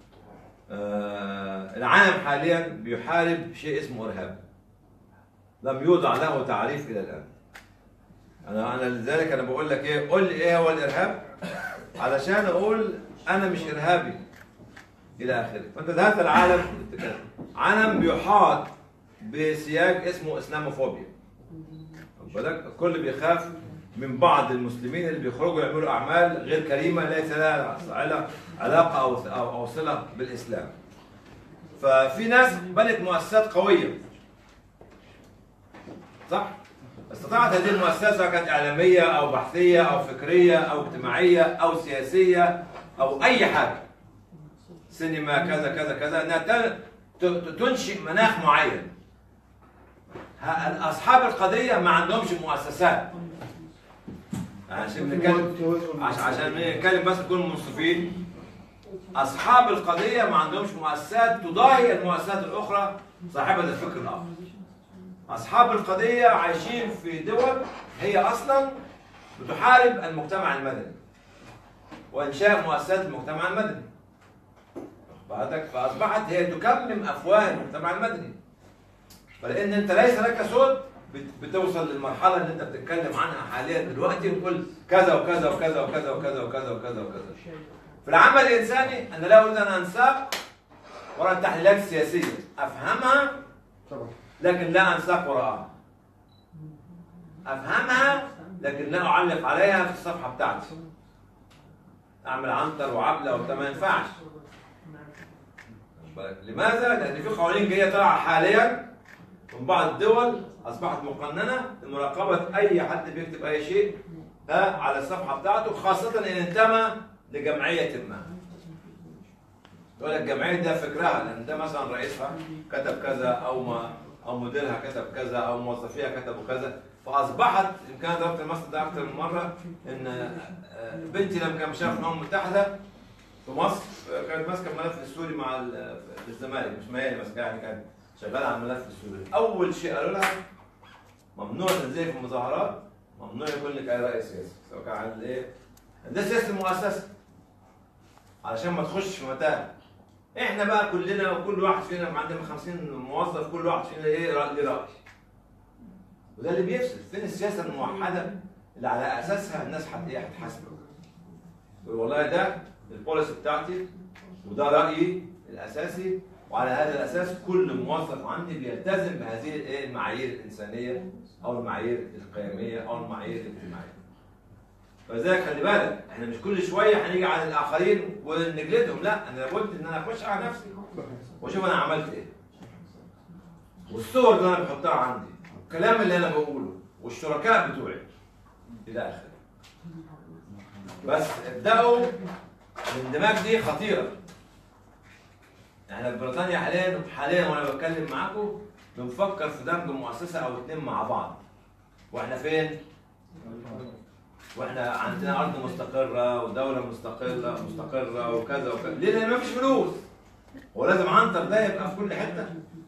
آه العالم حاليا بيحارب شيء اسمه ارهاب لم يوضع له تعريف الى الان انا انا لذلك انا بقول لك ايه قول لي ايه هو الارهاب علشان اقول انا مش ارهابي الى اخره فانت ذهبت العالم عالم بيحاط بسياج اسمه اسلاموفوبيا خد بالك الكل بيخاف من بعض المسلمين اللي بيخرجوا يعملوا اعمال غير كريمه ليس لها علا- علاقه او او أو صله بالاسلام ففي ناس بنت مؤسسات قويه صح؟ استطاعت هذه المؤسسة كانت إعلامية أو بحثية أو فكرية أو اجتماعية أو سياسية أو أي حاجة سينما كذا كذا كذا أنها ت- ت- تنشئ مناخ معين ها- أصحاب القضية ما عندهمش مؤسسات عشان نتكلم عشان عشان نتكلم بس نكون منصفين اصحاب القضيه ما عندهمش مؤسسات تضاهي المؤسسات الاخرى صاحبه الفكر الاخر اصحاب القضيه عايشين في دول هي اصلا بتحارب المجتمع المدني وانشاء مؤسسات المجتمع المدني بعدك فاصبحت هي تكمم افواه المجتمع المدني فلان انت ليس لك صوت بت- بتوصل للمرحله اللي انت بتتكلم عنها حاليا دلوقتي وتقول كذا وكذا وكذا وكذا وكذا وكذا وكذا وكذا في العمل الانساني انا لا اريد ان انساق وراء التحليلات السياسيه افهمها طبعا لكن لا انساق وراءها افهمها لكن لا اعلق عليها في الصفحه بتاعتي اعمل عنتر وعبله وبتاع ما ينفعش واخد بالك؟ لماذا؟ لان في قوانين جايه طالعه حاليا من بعض الدول اصبحت مقننه لمراقبه اي حد بيكتب اي شيء ها على الصفحه بتاعته خاصه ان انتمى لجمعيه ما يقول لك الجمعيه ده فكرها لان ده مثلا رئيسها كتب كذا او ما او مديرها كتب كذا او موظفيها كتبوا كذا فاصبحت يمكن انا ضربت المثل ده اكثر من مره ان آه، بنتي لما كان مشارك في الامم المتحده في مصر آه، كانت ماسكه الملف السوري مع ال- في الزمالك مش ما هي اللي ماسكاه يعني كانت شغاله على الملف السوري اول شيء قالوا لها ممنوع تنزلي في المظاهرات ممنوع يكون لك اي راي سياسي سواء كان عن ايه ده سياسه المؤسسه علشان ما تخش في متاهه احنا بقى كلنا وكل واحد فينا عندنا 50 موظف كل واحد فينا ايه رأي ليه راي وده اللي بيفسد فين السياسه الموحده اللي على اساسها الناس هت ايه هتحاسبك يقول والله ده البوليسي بتاعتي وده رايي الاساسي وعلى هذا الاساس كل موظف عندي بيلتزم بهذه الايه المعايير الانسانيه او المعايير القيميه او المعايير الاجتماعيه فلذلك خلي بالك احنا مش كل شويه هنيجي على الاخرين ونجلدهم لا انا لابد ان انا اخش على نفسي واشوف انا عملت ايه والصور اللي انا بحطها عندي الكلام اللي انا بقوله والشركاء بتوعي الى اخره بس ابداوا الاندماج دي خطيره احنا في بريطانيا حاليا حاليا وانا بتكلم معاكم بنفكر في دمج مؤسسه او اتنين مع بعض واحنا فين؟ واحنا عندنا ارض مستقره ودوله مستقله مستقره وكذا وكذا ليه؟ لان مفيش فلوس هو لازم عنتر ده يبقى في كل حته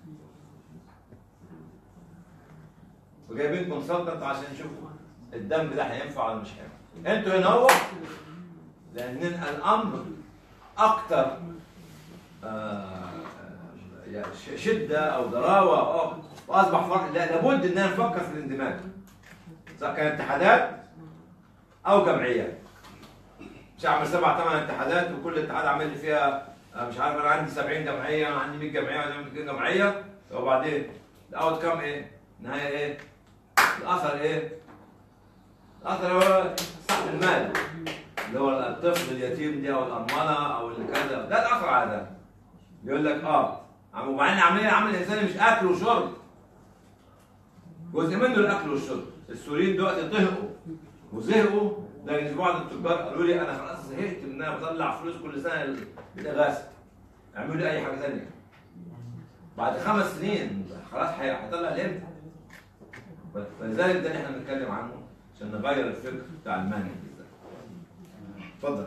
وجايبين كونسلتنت عشان يشوفوا الدم ده هينفع ولا مش هينفع انتوا هنا هو لان الامر اكتر آه، يعني ش- شده او ضراوه أو واصبح فرق لا لابد اننا نفكر في الاندماج سواء كان اتحادات او جمعيات مش هعمل سبع ثمان اتحادات وكل اتحاد عامل لي فيها آه، مش عارف انا عندي 70 جمعيه انا عندي 100 جمعيه انا عندي 200 جمعيه وبعدين الاوت كام ايه؟ النهايه ايه؟ الاثر ايه؟ الاثر هو سحب المال اللي هو الطفل اليتيم دي او الارمله او اللي كذا ده الاثر على ده يقول لك اه عم- وبعدين العمليه العمل الانساني مش اكل وشرب جزء منه الاكل والشرب السوريين دلوقتي طهقوا وزهقوا لكن بعض التجار قالوا لي انا خلاص زهقت من ان انا بطلع فلوس كل سنه للاغاثه اعملوا لي اي حاجه ثانيه بعد خمس سنين خلاص هي- هيطلع الامتى فلذلك ده اللي احنا بنتكلم عنه عشان نغير الفكر بتاع الماني بالذات اتفضل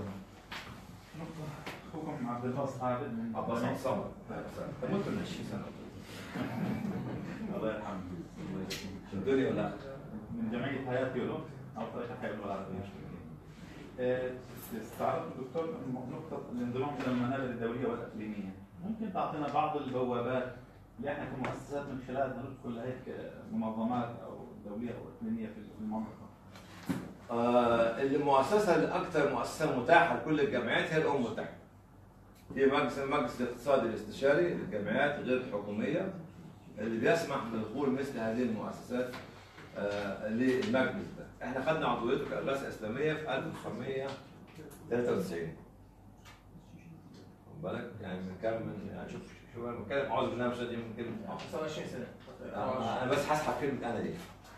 اخوكم عبد الباسط عابد من عباس عبد الصمد مت من 20 سنه الله يرحمه في الدنيا ولا من جمعيه حياه يوروب او طريقه حياه اللغه العربيه مش فاكر. آه، استعرضت الدكتور نقطه الانضمام الى المنابر الدوليه والاقليميه ممكن تعطينا بعض البوابات اللي احنا كمؤسسات من خلالها ندخل هيك منظمات او دوليه او اقليميه في المنطقه آه المؤسسه الاكثر مؤسسه متاحه لكل الجامعات هي الامم المتحده. هي مجلس المجلس الاقتصادي الاستشاري للجامعات غير الحكوميه اللي بيسمح بدخول مثل هذه المؤسسات آه للمجلس ده. احنا خدنا عضويته كرئاسه اسلاميه في 1993. خد بالك يعني من كام من يعني شوف شوف انا بتكلم اعوذ بالله من الشيطان الرجيم من كلمه 25 سنه آه، انا بس هسحب كلمه انا دي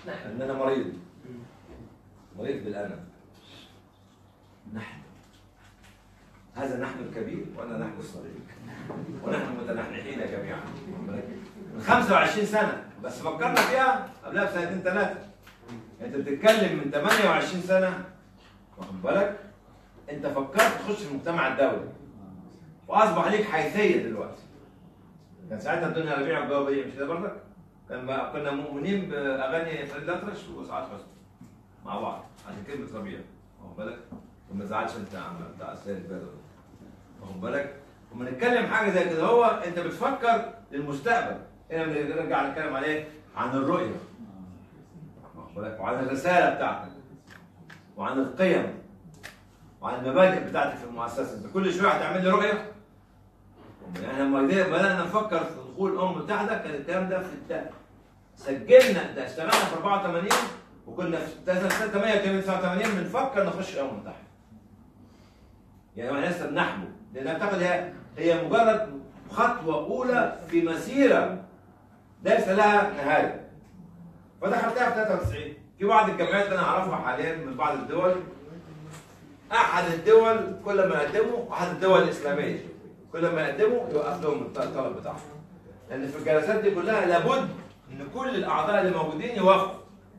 نحن ان انا مريض مريض بالانا نحن هذا نحن الكبير وانا نحن الصغير ونحن متنحنحين جميعا من 25 سنه بس فكرنا فيها قبلها بسنتين ثلاثه انت بتتكلم من 28 سنه واخد بالك انت فكرت تخش في المجتمع الدولي واصبح ليك حيثيه دلوقتي كان ساعتها الدنيا ربيع والجو بديع مش كده برضك؟ كان بقى كنا مؤمنين باغاني فريد الأطرش وسعاد حسني مع بعض عشان كلمه ربيع واخد بالك؟ وما تزعلش انت يا عم بتاع السيد بدر واخد بالك؟ وما نتكلم حاجه زي كده هو انت بتفكر للمستقبل هنا بنرجع نتكلم عليه عن الرؤيه واخد بالك؟ وعن الرساله بتاعتك وعن القيم وعن المبادئ بتاعتك في المؤسسه انت كل شويه هتعمل لي رؤيه يعني لما بدانا نفكر في دخول الامم المتحده كان الكلام ده في الت... سجلنا ده اشتغلنا في 84 وكنا في 88 89 بنفكر نخش الامم المتحده. يعني احنا لسه بنحلم لان اعتقد هي هي مجرد خطوه اولى في مسيره ليس لها نهايه. فدخلتها في 93 في بعض الجمعيات اللي انا اعرفها حاليا من بعض الدول احد الدول كل ما يقدموا احد الدول الاسلاميه كل ما يقدموا يوقف لهم الطلب بتاعهم لان في الجلسات دي كلها لابد ان كل الاعضاء اللي موجودين يوافقوا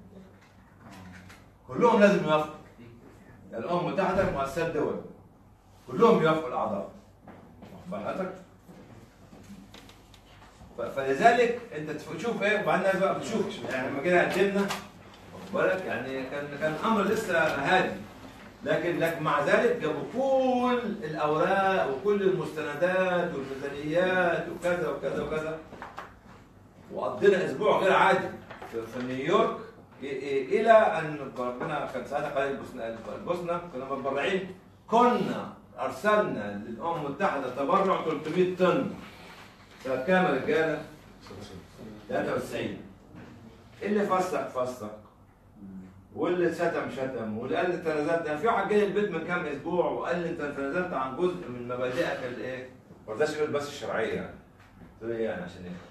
كلهم لازم يوافقوا الامم المتحده مؤسسات دول كلهم يوافقوا الاعضاء واخد بال حضرتك ف- فلذلك انت تشوف ايه وبعدين الناس بقى بتشوف يعني لما كده قدمنا واخد بالك يعني كان كان الامر لسه هادي لكن لكن مع ذلك جابوا كل الاوراق وكل المستندات والميزانيات وكذا وكذا وكذا وقضينا اسبوع غير عادي في, في نيويورك إ- إ- الى ان ربنا كان ساعتها قناه البوسنه البوسنه كنا متبرعين كنا ارسلنا للامم المتحده تبرع 300 طن سنه كام يا رجاله؟ 93 اللي فسق فسق واللي شتم شتم واللي قال لي انت نزلت يعني في واحد جاي البيت من كام اسبوع وقال لي انت انت نزلت عن جزء من مبادئك الايه؟ ما رضاش يقول بس الشرعيه يعني قلت له ايه يعني عشان ايه؟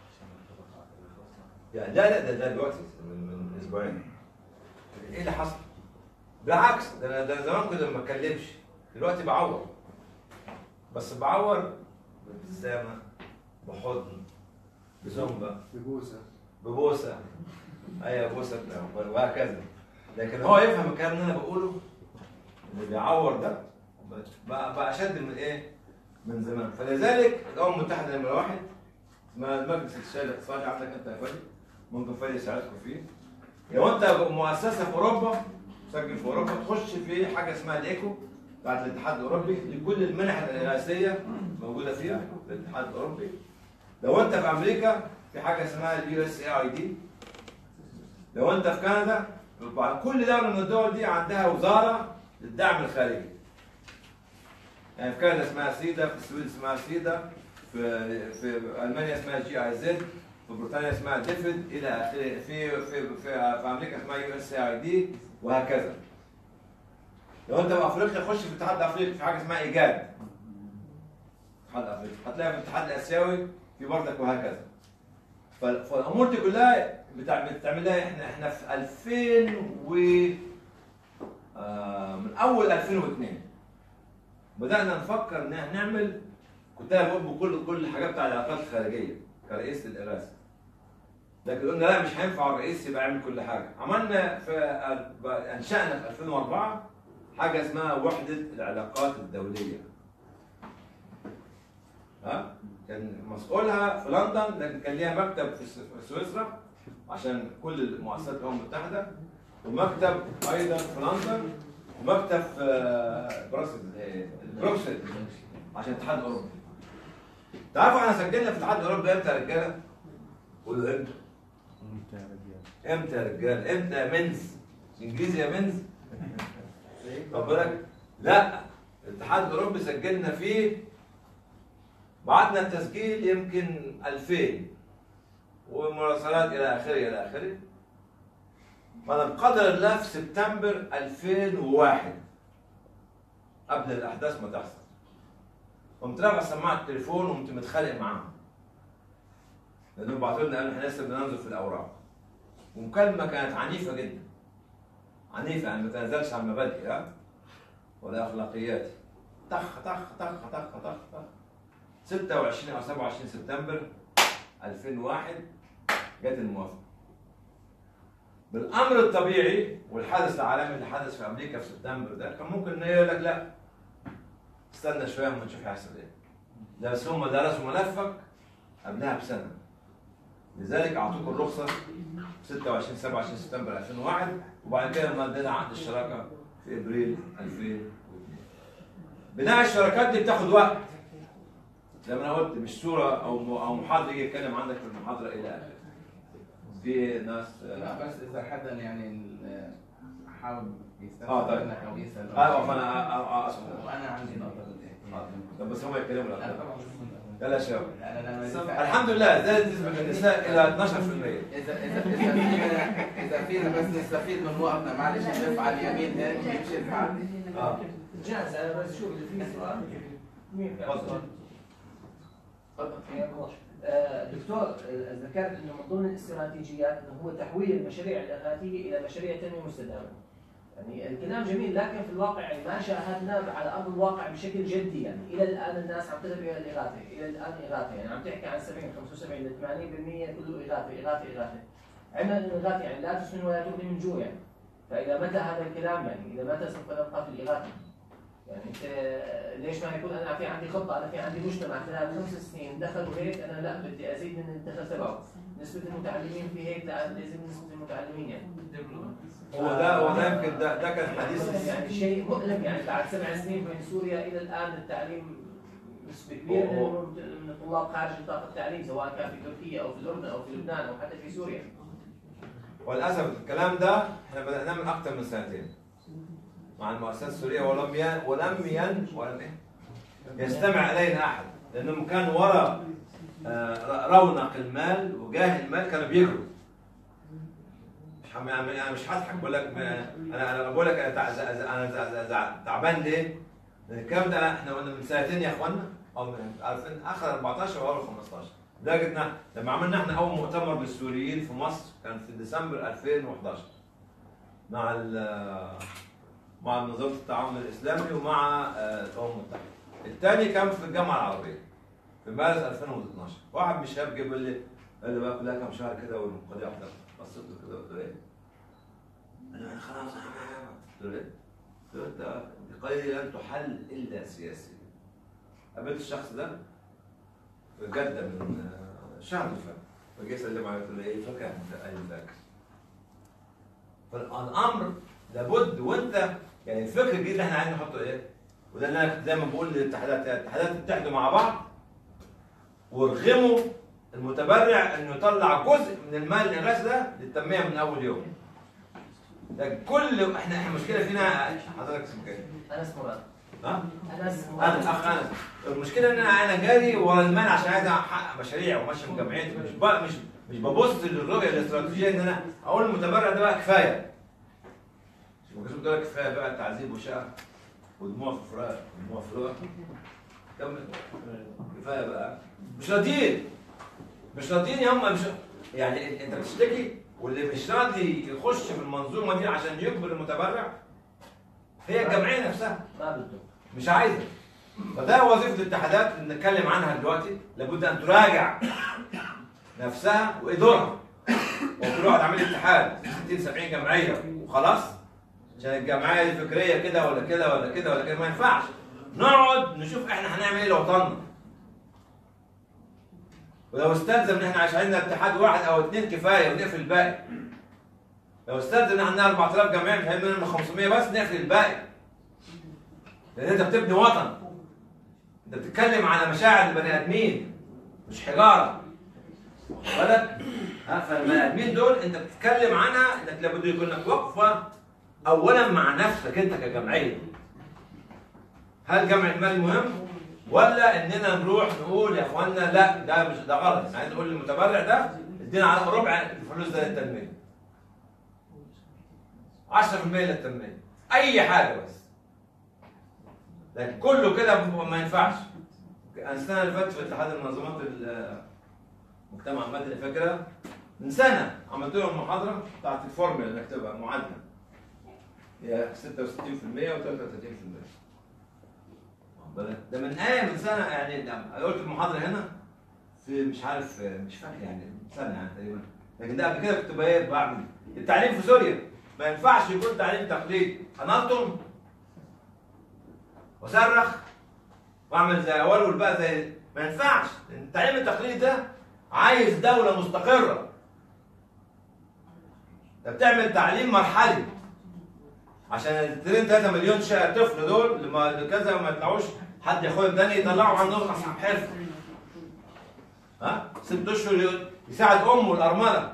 يعني لا لا ده ده دلوقتي من, من اسبوعين ايه اللي حصل؟ بالعكس ده انا ده أنا زمان كنت ما بتكلمش دلوقتي بعور بس بعور بابتسامه بحضن بزنبه ببوسه ببوسه ايوه بوسه وهكذا لكن هو يفهم الكلام اللي انا بقوله اللي بيعور ده بقى, بقى اشد من ايه؟ من زمان فلذلك الامم المتحده نمره واحد اسمها المجلس الشاي الاقتصادي عندك انت يا فادي ممكن فادي يساعدكم فيه لو انت مؤسسه في اوروبا تسجل في اوروبا تخش في حاجه اسمها الايكو بتاعت الاتحاد الاوروبي لكل المنح الرئاسيه موجوده فيها في الاتحاد الاوروبي لو انت في امريكا في حاجه اسمها اليو اس اي اي دي لو انت في كندا يبقى كل دوله من الدول دي عندها وزاره للدعم الخارجي يعني في كندا اسمها سيدا في السويد اسمها سيدا في في المانيا اسمها جي اي زد في بريطانيا اسمها ديفيد الى اخره في في في, في امريكا اسمها يو اس اي دي وهكذا لو انت في افريقيا خش في الاتحاد الافريقي في حاجه اسمها ايجاد الاتحاد الافريقي هتلاقي في الاتحاد الاسيوي في برضك وهكذا ف- فالامور دي كلها بتاع- بتعمل لها احنا احنا في 2000 و آه، من اول 2002 بدانا نفكر ان احنا نعمل كنت انا بقول بكل كل الحاجات بتاع العلاقات الخارجيه كرئيس للإغاثة لكن قلنا لا مش هينفع الرئيس يبقى يعمل كل حاجه عملنا في انشانا في 2004 حاجه اسمها وحده العلاقات الدوليه ها كان مسؤولها في لندن لكن كان ليها مكتب في س- في سويسرا عشان كل المؤسسات الامم المتحده ومكتب ايضا في لندن ومكتب في آه، بروسل آه، بروكسل عشان الاتحاد الاوروبي تعرفوا احنا سجلنا في الاتحاد الاوروبي امتى يا رجاله؟ قولوا امتى؟ امتى يا رجاله؟ امتى يا منز؟ انجليزي يا منز؟ خد بالك؟ لا الاتحاد الاوروبي سجلنا فيه بعتنا التسجيل يمكن 2000 ومراسلات الى اخره الى اخره وانا بقدر الله في سبتمبر 2001 قبل الاحداث ما تحصل قمت رافع سماعه التليفون وقمت متخانق معاهم لانهم بعتوا لنا قالوا احنا لسه بننظر في الاوراق ومكالمه كانت عنيفه جدا عنيفه يعني ما تنزلش عن مبادئي ها ولا اخلاقياتي طخ طخ طخ طخ طخ طخ 26 او 27 سبتمبر 2001 جت الموافقه بالامر الطبيعي والحدث العالمي اللي حدث في امريكا في سبتمبر ده كان ممكن انه يقول لك لا استنى شويه اما نشوف هيحصل ايه ده بس هم درسوا ملفك قبلها بسنه لذلك اعطوك الرخصه 26 27 سبتمبر 2001 وبعد كده مدينا عقد الشراكه في ابريل 2002 بناء الشراكات دي بتاخد وقت زي ما انا قلت مش صوره او او محاضر يجي يتكلم عندك في المحاضره الى اخره في ناس لا بس اذا حدا يعني ال- حابب يستفسر آه، طيب. منك او يسال اه فانا اسف وانا عندي نقطه طب بس هم يتكلموا لا الأول. طبعا يلا يا شباب انا لما يدفع- الحمد لله زادت نسبه النساء الى 12% اذا اذا اذا فينا اذا فينا بس نستفيد من وقتنا معلش نلف على اليمين هيك يمشي الحال اه جاهز انا بس شوف اللي فيه سؤال مين في تفضل. تفضل حياك الله. آه، دكتور آه، ذكرت انه من ضمن الاستراتيجيات انه هو تحويل المشاريع الاغاثيه الى مشاريع تنميه مستدامه. يعني الكلام جميل لكن في الواقع يعني ما شاهدنا على ارض الواقع بشكل جدي يعني الى الان الناس عم تذهب الى الاغاثه، الى الان اغاثه يعني عم تحكي عن 70 75 ل 80% كله اغاثه اغاثه اغاثه. علما ان الاغاثه يعني لا تسمن ولا تغني من جوع يعني. فالى متى هذا الكلام يعني؟ الى متى سوف نبقى في الاغاثه؟ يعني انت ليش ما يكون انا في عندي خطه انا في عندي مجتمع خلال خمس سنين دخلوا هيك انا لا بدي ازيد من الدخل تبعه نسبه المتعلمين في هيك لا بدي ازيد من نسبه المتعلمين يعني هو ده هو ده يمكن ده ده كان حديث يعني شيء مؤلم يعني بعد سبع سنين بين سوريا الى الان التعليم نسبه كبيره أوه. من من الطلاب خارج نطاق التعليم سواء كان في تركيا او في الاردن او في لبنان او حتى في سوريا وللاسف الكلام ده احنا بدأناه من اكثر من سنتين مع المؤسسات السوريه ولم ين ولم ين ولم إيه؟ يستمع الينا احد لانهم كان وراء آه، رونق المال وجاه المال كانوا بيجروا مش هم- يعني انا مش هضحك بقول لك ما- انا انا بقول لك انا تع- ز- ز- انا ز- ز- ز- تعبان ليه؟ لان الكلام ده احنا قلنا من سنتين يا اخوانا او من 2000 اخر 14 او اول 15 لدرجه إن لما عملنا احنا اول مؤتمر للسوريين في مصر كان في ديسمبر 2011 مع ال- مع منظمه التعاون الاسلامي ومع آه، الامم المتحده. الثاني كان في الجامعه العربيه في مارس 2012 واحد من الشباب جه بيقول لي قال لي بقى كلها كام شهر كده والقضيه واحده بصيت له كده قلت له ايه؟ قال لي خلاص قلت له ايه؟ قلت له انت القضيه لن تحل الا سياسيا قابلت الشخص ده في جده من آه، شهر اللي فات فجه يسلم علي قلت له ايه فاكر قال لي فاكر فالامر لابد وانت يعني الفكر الجديد اللي احنا عايزين نحطه ايه؟ وده اللي انا كنت دايما بقول للاتحادات الاتحادات اتحدوا مع بعض وارغموا المتبرع انه يطلع جزء من المال الاغاثي ده للتنميه من اول يوم. ده كل احنا احنا المشكله فينا حضرتك اسمك ايه؟ انس مراد ها؟ انس انا مراد الاخ انا المشكله ان انا انا جاري ورا المال عشان عايز احقق مشاريع وماشي من جمعيتي مش بقى مش مش ببص للرؤيه الاستراتيجيه ان انا اقول المتبرع ده بقى كفايه مش بقول لك كفايه بقى تعذيب وشقه ودموع في فراق ودموع في رؤى كمل كفايه بقى مش راضيين مش راضيين هم مش يعني انت بتشتكي واللي مش راضي يخش في المنظومه دي عشان يجبر المتبرع هي الجمعيه نفسها ما بده مش عايزه فده وظيفه الاتحادات اللي نتكلم عنها دلوقتي لابد ان تراجع نفسها وادارها وكل واحد عامل اتحاد 60 70 جمعيه وخلاص عشان الجمعيه الفكريه كده ولا كده ولا كده ولا كده ما ينفعش نقعد نشوف احنا هنعمل ايه لوطننا ولو استلزم ان احنا عشان عندنا اتحاد واحد او اثنين كفايه ونقفل الباقي لو استلزم ان احنا عندنا 4000 جمعيه مش هيبقى منهم 500 بس نقفل الباقي لان انت بتبني وطن انت بتتكلم على مشاعر البني ادمين مش حجاره واخد بالك ها فالبني ادمين دول انت بتتكلم عنها انك لابد يكون لك وقفه اولا مع نفسك انت كجمعيه هل جمع المال مهم ولا اننا نروح نقول يا اخوانا لا ده مش ده غلط احنا عايز نقول للمتبرع ده ادينا على ربع الفلوس ده للتنميه 10% للتنميه اي حاجه بس لكن كله كده ما ينفعش انا السنه اللي فاتت في اتحاد المنظمات ال- المجتمع المدني فاكره من سنه عملت لهم محاضره بتاعت الفورمولا اللي نكتبها معادله هي 66% و 33% واخد بالك؟ ده من ايه من سنه يعني ده أنا قلت المحاضره هنا في مش عارف مش فاكر يعني سنه يعني تقريبا لكن ده قبل كده كنت بقى بعمل التعليم في سوريا ما ينفعش يكون تعليم تقليدي انطم واصرخ واعمل زي اولول بقى زي ما ينفعش التعليم التقليدي ده عايز دوله مستقره انت بتعمل تعليم مرحلي عشان ال 2 3 مليون شا- طفل دول لما كذا ما يطلعوش حد ياخدهم تاني يطلعوا عندهم اصحاب حرفه ها ست اشهر يساعد امه الارمله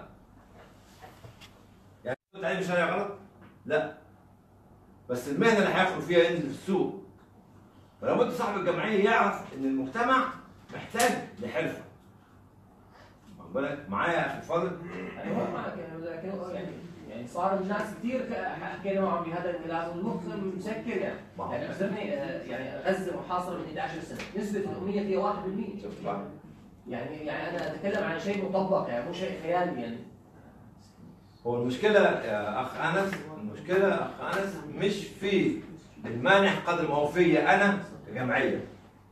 يعني تعليم شرعي غلط؟ لا بس المهنه اللي هيدخل فيها ينزل في السوق فلو انت صاحب الجمعيه يعرف ان المجتمع محتاج لحرفه واخد بالك معايا يا اخي الفاضل ايوه معك لكن يعني يعني صار الناس كثير حكينا معهم بهذا الكلام والمخ مسكر يعني يعني اعذرني آه، يعني غزه محاصره من 11 سنه نسبه الاميه فيها 1% شفت بقى؟ يعني يعني انا اتكلم عن شيء مطبق يعني مو شيء خيالي يعني هو المشكلة يا أخ أنس المشكلة يا أخ أنس مش في المانح قدر ما هو فيا أنا كجمعية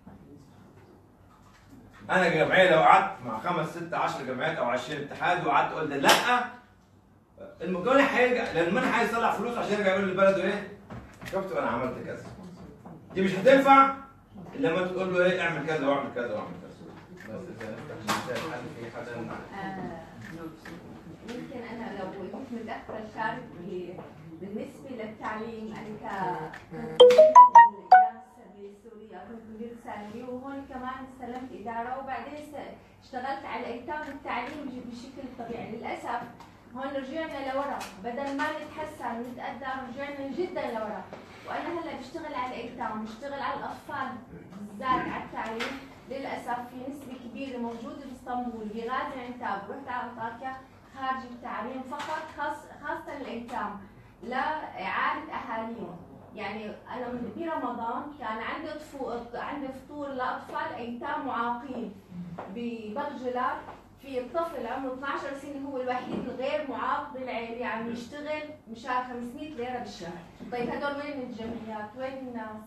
أنا كجمعية لو قعدت مع خمس ست عشر جمعيات أو 20 اتحاد وقعدت أقول لا المانح هيرجع لأن المانح عايز يطلع فلوس عشان يرجع يقول لبلده إيه؟ شفت أنا عملت كذا دي مش هتنفع إلا لما تقول له إيه اعمل كذا واعمل كذا واعمل كذا بس اذا نفتح مثال هل في حدا آه، يمكن انا لو كنت متاخره اشارك ب- بالنسبه للتعليم انا ك كنت بسوريا كنت مدير ثانوي وهون كمان استلمت اداره وبعدين س- اشتغلت على ايتام التعليم بش- بشكل طبيعي للاسف هون رجعنا لورا بدل ما نتحسن ونتقدم رجعنا جدا لورا وانا هلا بشتغل على الايتام بشتغل على الاطفال بالذات على التعليم للاسف في نسبه كبيره موجوده باسطنبول بغازي عنتاب رحت على انطاكيا خارج التعليم فقط خاص خاصه الايتام لاعاده اهاليهم يعني انا من برمضان كان عندي طفو... عندي فطور لاطفال ايتام معاقين ببرجلات في طفل عمره 12 سنه هو الوحيد الغير معاق بالعيله عم يشتغل مشان 500 ليره بالشهر طيب هدول وين الجمعيات وين الناس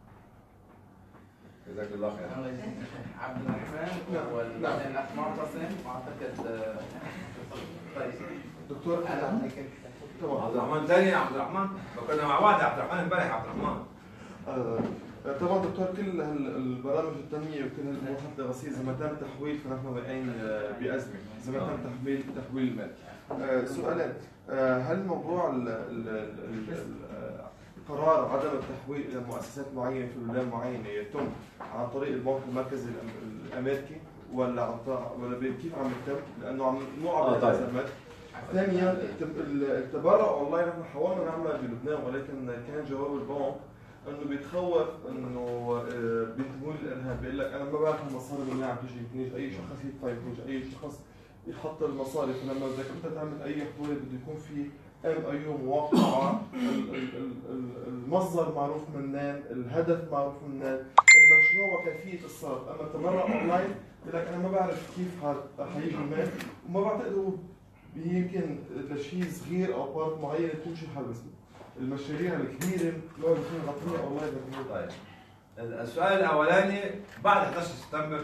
جزاك الله خير الله يجزيك. عبد الرحمن نعم. والبعدين الاخ معتصم واعتقد آه، طيب دكتور انا انا هيك طبعا عبد الرحمن تاني يا عبد الرحمن لو كنا مع بعض يا عبد الرحمن امبارح يا عبد الرحمن آه، طبعا دكتور كل هال- البرامج التنميه وكل هالطموحات الرئيسيه اذا ما تم تحويل فنحن واقعين آه، بازمه، اذا ما تم تحويل تحويل المال. آه، سؤالين آه، هل موضوع ال- ال- ال- ال- آه، قرار عدم التحويل الى مؤسسات معينه في بلدان معينه يتم عن طريق البنك المركزي الأم- الامريكي ولا عن طريق ولا ب- كيف عم يتم؟ لانه عم مو آه، عم طيب. الازمات. ثانيا الت- ال- التبرع والله نحن حاولنا نعملها بلبنان ولكن كان جواب البنك انه بيتخوف انه آه، بينتموا للارهاب بيقول لك انا ما بعرف المصاري من وين عم تجي يمكن يجي اي شخص يدفع يمكن يجي اي شخص يحط المصاري فلما بدك انت تعمل اي حلول بده يكون في ام اي يو موقعه ال- ال- ال- ال- المصدر معروف منين الهدف معروف منين المشروع وكيفيه الصرف اما التبرع اونلاين بيقول لك انا ما بعرف كيف ح- حيجي المال وما بعتقد هو يمكن لشيء صغير او بارت معين تمشي حال بس المشاريع الكبيره لو بتكون غطية اونلاين بتكون طيب السؤال الاولاني بعد 11 سبتمبر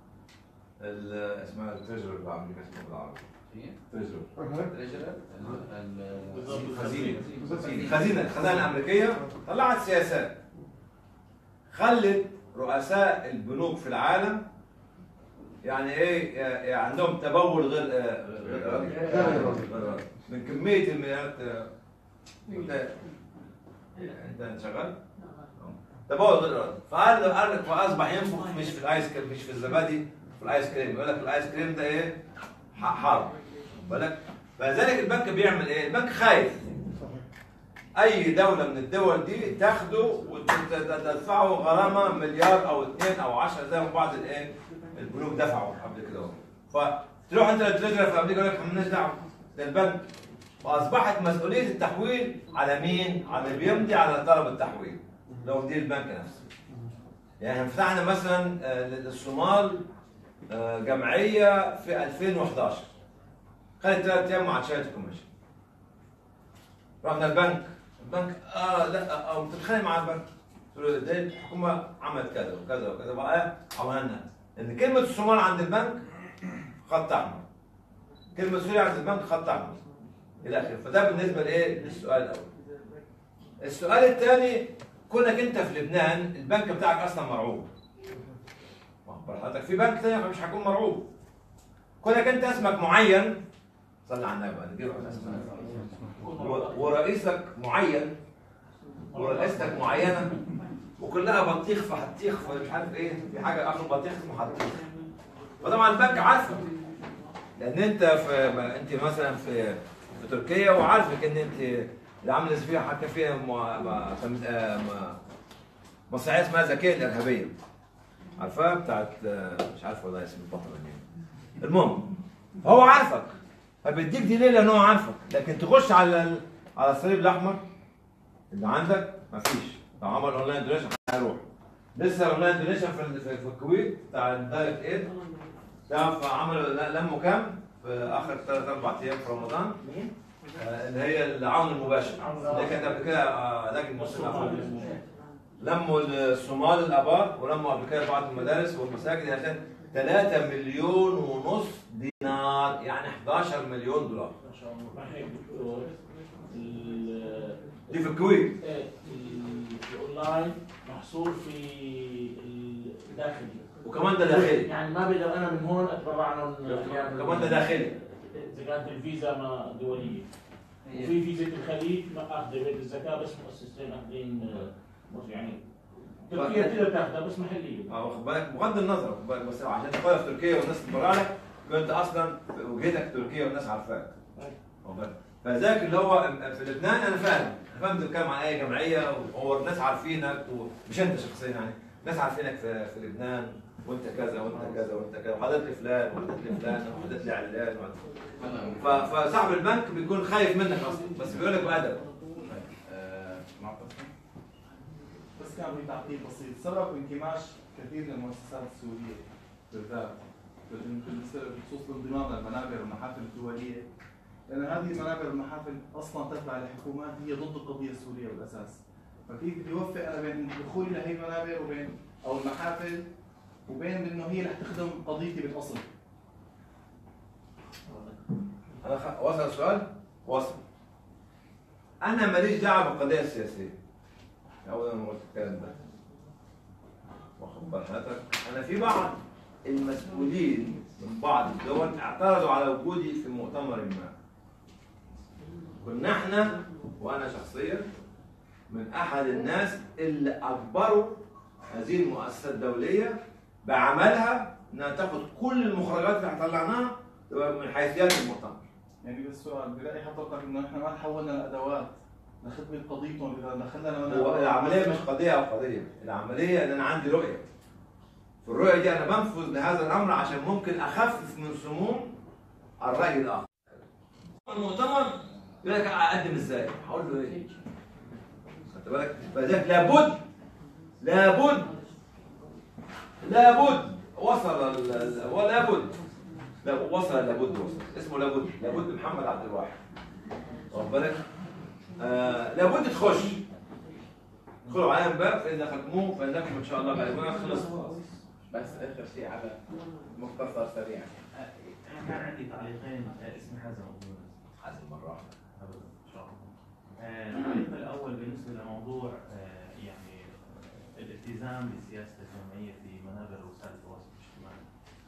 ال- اسمها التريجر بالامريكا اسمها بالعربي هي تريجر أها. تريجر ال- خزينه خزينه الخزانه الامريكيه طلعت سياسات خلت رؤساء البنوك في العالم يعني ايه يعني عندهم تبول غير آه، غير إرادي. غير إرادي. غير إرادي. من كميه المليارات آه، انت انت شغال؟ تبول غير ارادي فقال له قال لك فاصبح ينفخ مش في الايس كريم مش في الزبادي في الايس كريم يقول لك الايس كريم ده ايه؟ ح- حار بالك فلذلك البنك بيعمل ايه؟ البنك خايف اي دوله من الدول دي تاخده وتدفعه غرامه مليار او اثنين او 10 زي ما بعض الايه البنوك دفعوا قبل كده فتروح انت للتريجر في امريكا يقول لك مالناش دعوه ده البنك فاصبحت مسؤوليه التحويل على مين؟ على اللي بيمضي على طلب التحويل لو مدير البنك نفسه يعني إحنا فتحنا مثلا آه، للصومال آه، جمعيه في 2011 خلي ثلاث ايام ما عاد شايل كوميشن رحنا البنك البنك اه لا اه بتتخانق مع البنك قلت له ده الحكومه عملت كذا وكذا وكذا بقى عملنا ان كلمه الصومال عند البنك خط احمر كلمه سوريا عند البنك خط احمر الى اخره فده بالنسبه لايه للسؤال الاول السؤال الثاني كونك انت في لبنان البنك بتاعك اصلا مرعوب واخد حضرتك في بنك ثاني مش هيكون مرعوب كونك انت اسمك معين صلي على النبي انا جايب اسمك و- ورئيسك معين ورئيستك معينه وكلها بطيخ في حطيخ ولا مش عارف ايه في حاجه اخر بطيخ اسمه حطيخ فطبعا البنك عارفك لان انت في ما انت مثلا في في تركيا وعارفك ان انت اللي عامله فيها حتى فيها م- م- سم- آه، م- مسرحيه اسمها زكيه الارهابيه عارفاها بتاعت آه، مش عارف والله اسم البطل مين المهم هو عارفك فبيديك دي ليه لان هو عارفك لكن تخش على ال- على الصليب الاحمر اللي عندك مفيش لو عمل اونلاين دونيشن هيروح لسه اونلاين دونيشن في ال- في في الكويت بتاع الدايركت ايد ده عملوا ل- لموا كام في اخر ثلاث اربع ايام في رمضان مين؟ آه، اللي هي العون المباشر اللي كانت قبل كده آه، لجنه المسلمين لموا الصومال الابار ولموا قبل كده بعض المدارس والمساجد عشان 3 مليون ونص دينار يعني 11 مليون دولار ما شاء الله صحيح دكتور ال- دي في الكويت إيه، ال- الاونلاين محصور في الداخلي وكمان ده داخلي يعني ما بقدر انا من هون اتبرع عنهم يعني كمان ده داخلي اذا كانت الفيزا ما دوليه وفي فيزا الخليج ما اخذ بيت الزكاه بس مؤسستين اخذين آه، يعني تركيا تقدر تاخذها بس محليه اه واخد بالك بغض النظر واخد بالك بس عشان تاخدها في تركيا والناس تبرع لك كنت اصلا وجهتك تركيا والناس عارفاك واخد بالك فذاك اللي هو في لبنان انا فاهم انا فاهم بتتكلم عن اي جمعيه وهو الناس عارفينك ومش انت شخصيا يعني الناس عارفينك في, في لبنان وانت كذا وانت كذا وانت كذا وحضرت لفلان وحضرت لفلان وحضرت لعلان وحضرت- ف- فصاحب البنك بيكون خايف منك اصلا بس بيقول لك بادب آه، معتصم بس كان في تعقيب بسيط سبب انكماش كثير من المؤسسات السوريه بالذات بال- بالنسبه بخصوص الانضمام للمنابر والمحافل الدوليه لان هذه المنابر والمحافل اصلا تتبع لحكومات هي ضد القضيه السوريه بالاساس فكيف بدي اوفق انا بين دخولي لهي المنابر وبين او المحافل وبين انه هي رح تخدم قضيتي بالاصل انا خ... وصل السؤال؟ وصل انا ماليش دعوه بالقضيه السياسيه اول ما قلت الكلام ده واخد بال حضرتك انا في بعض المسؤولين من بعض الدول اعترضوا على وجودي في مؤتمر ما كنا احنا وانا شخصيا من احد الناس اللي اجبروا هذه المؤسسه الدوليه بعملها انها تاخد كل المخرجات اللي احنا طلعناها تبقى من حيثيات المؤتمر يعني بس سؤال برايي حضرتك انه احنا ما تحولنا لادوات لخدمه قضيتهم اذا دخلنا لمنابر هو العمليه مش قضيه او قضيه العمليه ان انا عندي رؤيه في الرؤيه دي انا بنفذ لهذا الامر عشان ممكن اخفف من سموم الراي الاخر المؤتمر يقول لك اقدم ازاي هقول له ايه خدت بالك فلذلك لابد لابد لابد وصل ال- ال- ولابد لا وصل لابد وصل اسمه لابد لابد محمد عبد الواحد واخد بالك آه لابد تخش ادخلوا على باب فاذا ختموه فانكم ان شاء الله غالبون خلص خلاص بس اخر شيء على مختصر سريع انا كان عندي تعليقين آه، اسمي حازم ابو يونس هذه المره واحده أبدا، ان شاء الله آه، التعليق الاول بالنسبه لموضوع آه، يعني آه، الالتزام بسياسه الجمعيه في منابر وسائل التواصل الاجتماعي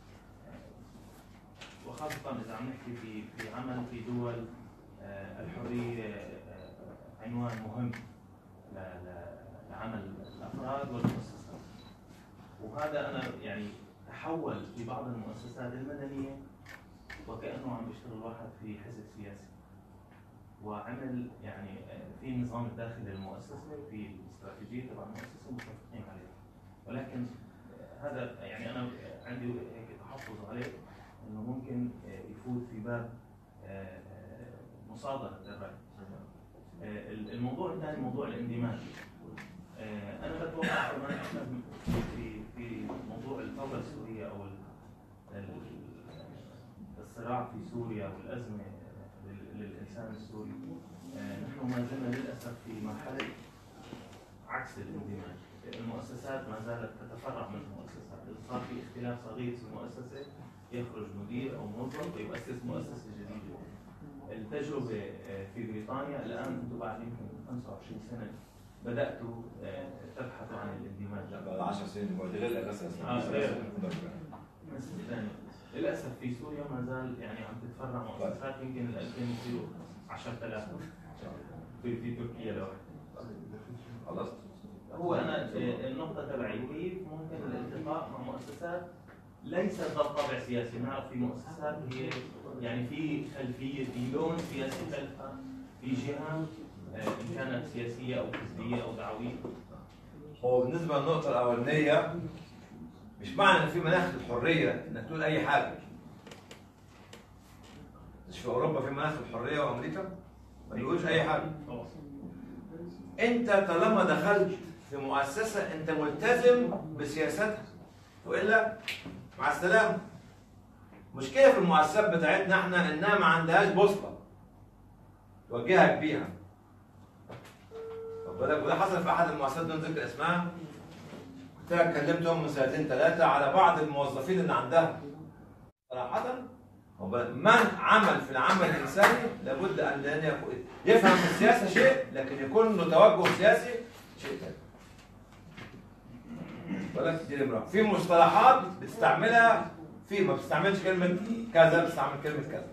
آه، وخاصه اذا عم نحكي في في عمل في دول آه، الحريه آه، عنوان مهم ل- ل- لعمل الافراد والمؤسسات وهذا انا يعني تحول في بعض المؤسسات المدنيه وكانه عم بيشتغل واحد في حزب سياسي وعمل يعني آه، في النظام الداخلي للمؤسسه في الاستراتيجيه تبع المؤسسه متفقين عليها ولكن آه، هذا يعني انا عندي هيك تحفظ عليه انه ممكن آه، يفوت في باب آه، آه، مصادره الراي آه، الموضوع الثاني موضوع الاندماج آه، انا بتوقع كمان احنا في في في موضوع الثوره السوريه او ال- ال- الصراع في سوريا والازمه لل- للانسان السوري آه، نحن ما زلنا للاسف في مرحله عكس الاندماج المؤسسات ما زالت تتفرع من المؤسسات اذا صار في اختلاف صغير في مؤسسه يخرج مدير او موظف ويؤسس مؤسسه جديده التجربه آه، في بريطانيا الان انتم بعد يمكن 25 سنه بداتوا آه، تبحثوا عن الاندماج بعد 10 سنين بعد غير الأساس آه، غير. مسألة ثانية للأسف في سوريا ما زال يعني عم تتفرع مؤسسات يمكن ال 2000 يصيروا 10000 في في تركيا لوحدها خلصت هو أنا آه، النقطة تبعي كيف ممكن الالتقاء مع مؤسسات ليست ذات طابع سياسي، نعرف في مؤسسات هي يعني في خلفية في لون سياسي خلفها في جهة آه، إن كانت سياسية أو حزبية أو دعوية هو بالنسبه للنقطه الاولانيه مش معنى ان في مناخ الحريه انك تقول اي حاجه مش في اوروبا في مناخ الحريه وامريكا ما بيقولوش اي حاجه خلاص انت طالما دخلت في مؤسسه انت ملتزم بسياستها والا مع السلامه مشكله في المؤسسات بتاعتنا احنا انها ما عندهاش بوصله توجهك بيها خد بالك وده حصل في احد المؤسسات دون ذكر اسمها كنت أنا كلمتهم من سنتين ثلاثه على بعض الموظفين اللي عندها صراحه خد بالك من عمل في العمل الانساني لابد ان أن يكون يفهم في السياسه شيء لكن يكون له توجه سياسي شيء ثاني بالك دي نمرة. في مصطلحات بتستعملها في ما بتستعملش كلمه كذا بتستعمل كلمه كذا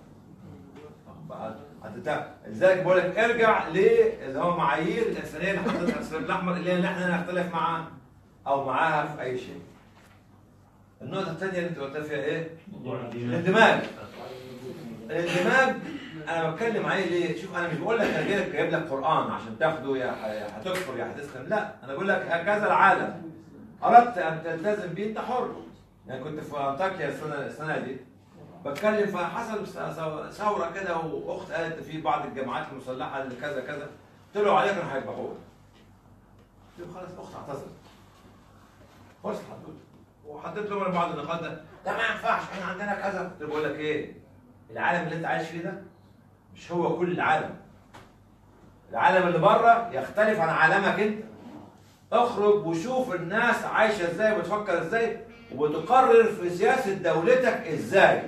بقى هتتع- لذلك بقول لك ارجع اللي هو معايير الانسانيه اللي حطيتها السلام الاحمر اللي اللي احنا نختلف معاها او معاها في اي شيء. النقطه الثانيه اللي انت قلت فيها ايه؟ موضوع الاندماج. الاندماج انا بتكلم عليه ليه؟ شوف انا مش بقول لك انا جايب جايب لك قران عشان تاخده يا ح- هتكفر يا هتسلم، لا انا بقول لك هكذا العالم. اردت ان تلتزم بيه انت حر. يعني كنت في انطاكيا السنه السنه دي بتكلم فحصل س- ثوره كده واخت قالت في بعض الجماعات المسلحه اللي كذا كذا طلعوا عليك كانوا هيذبحوك. قلت له خلاص اخت اعتذرت. خلاص حدود وحطيت لهم بعض النقاط ده ده ما ينفعش احنا عندنا كذا قلت له بقول لك ايه العالم اللي انت عايش فيه ده مش هو كل العالم العالم اللي بره يختلف عن عالمك انت اخرج وشوف الناس عايشه ازاي وبتفكر ازاي وتقرر في سياسه دولتك ازاي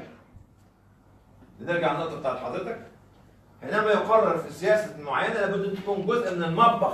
نرجع للنقطه بتاعت حضرتك حينما يقرر في سياسه معينه لابد ان تكون جزء من المطبخ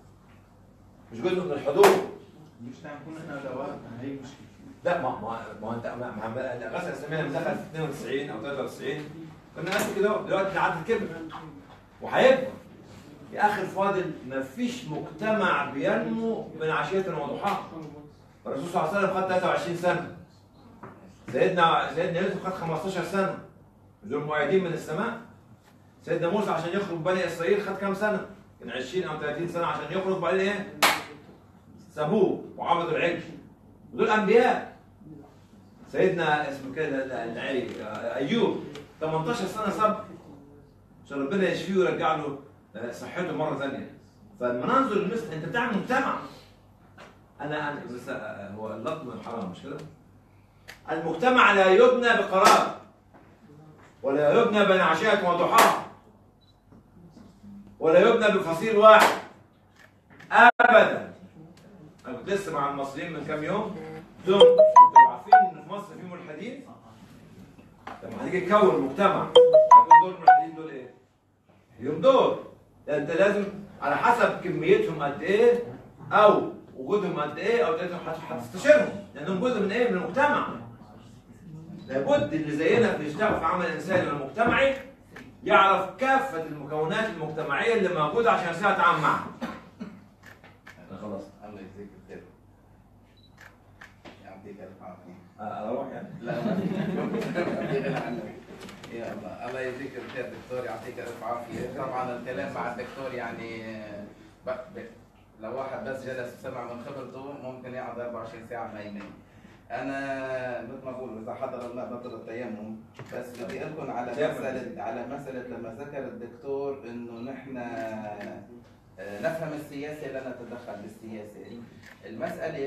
مش جزء من الحضور مش نكون احنا دواب هي مشكله لا ما ما ما هو انت ما ما- ما- الغسل الاسلاميه لما دخل في 92 او 93 كنا قد كده أهو. دلوقتي العدد كبر وهيكبر يا اخي الفاضل ما فيش مجتمع بينمو من عشيه وضحاها الرسول صلى الله عليه وسلم خد 23 سنه سيدنا سيدنا يوسف خد 15 سنه دول مؤيدين من السماء سيدنا موسى عشان يخرج بني اسرائيل خد كام سنه؟ كان 20 او 30 سنه عشان يخرج بعدين ايه؟ سابوه وعبدوا العجل ودول انبياء سيدنا اسمه كده ال- ال- العلي ايوب 18 سنه صبر عشان ربنا يشفيه ويرجع له صحته مره ثانيه فالمناظر المثل انت بتعمل مجتمع انا انا بس هو اللطم حرام مش كده؟ المجتمع لا يبنى بقرار ولا يبنى بين عشية وضحاها ولا يبنى بفصيل واحد ابدا انا كنت لسه مع المصريين من كام يوم دول انتوا عارفين ان في مصر في ملحدين لما هتيجي تكون مجتمع هيكون دول الملحدين دول ايه؟ ليهم دور ده انت لازم على حسب كميتهم قد ايه او وجودهم قد ايه او تقدر هت- هتستشيرهم لانهم جزء من ايه؟ من المجتمع لابد اللي زينا بيشتغل في عمل انساني ومجتمعي يعرف كافه المكونات المجتمعيه اللي موجوده عشان يستطيع يتعامل معها. أنا خلاص الله يجزيك الخير يعطيك الف عافيه آه، اروح يعني لا ما في غنى عنك يا الله الله يجزيك الخير دكتور يعطيك الف عافيه طبعا الكلام مع الدكتور يعني ب... ب... لو واحد بس جلس وسمع من خبرته ممكن يقعد 24 ساعه ما ينام انا مثل ما بقول اذا حضر الماء بطل التيمم بس بدي اكون على تيمم. مساله على مساله لما ذكر الدكتور انه نحن آه، نفهم السياسه لا نتدخل بالسياسه المساله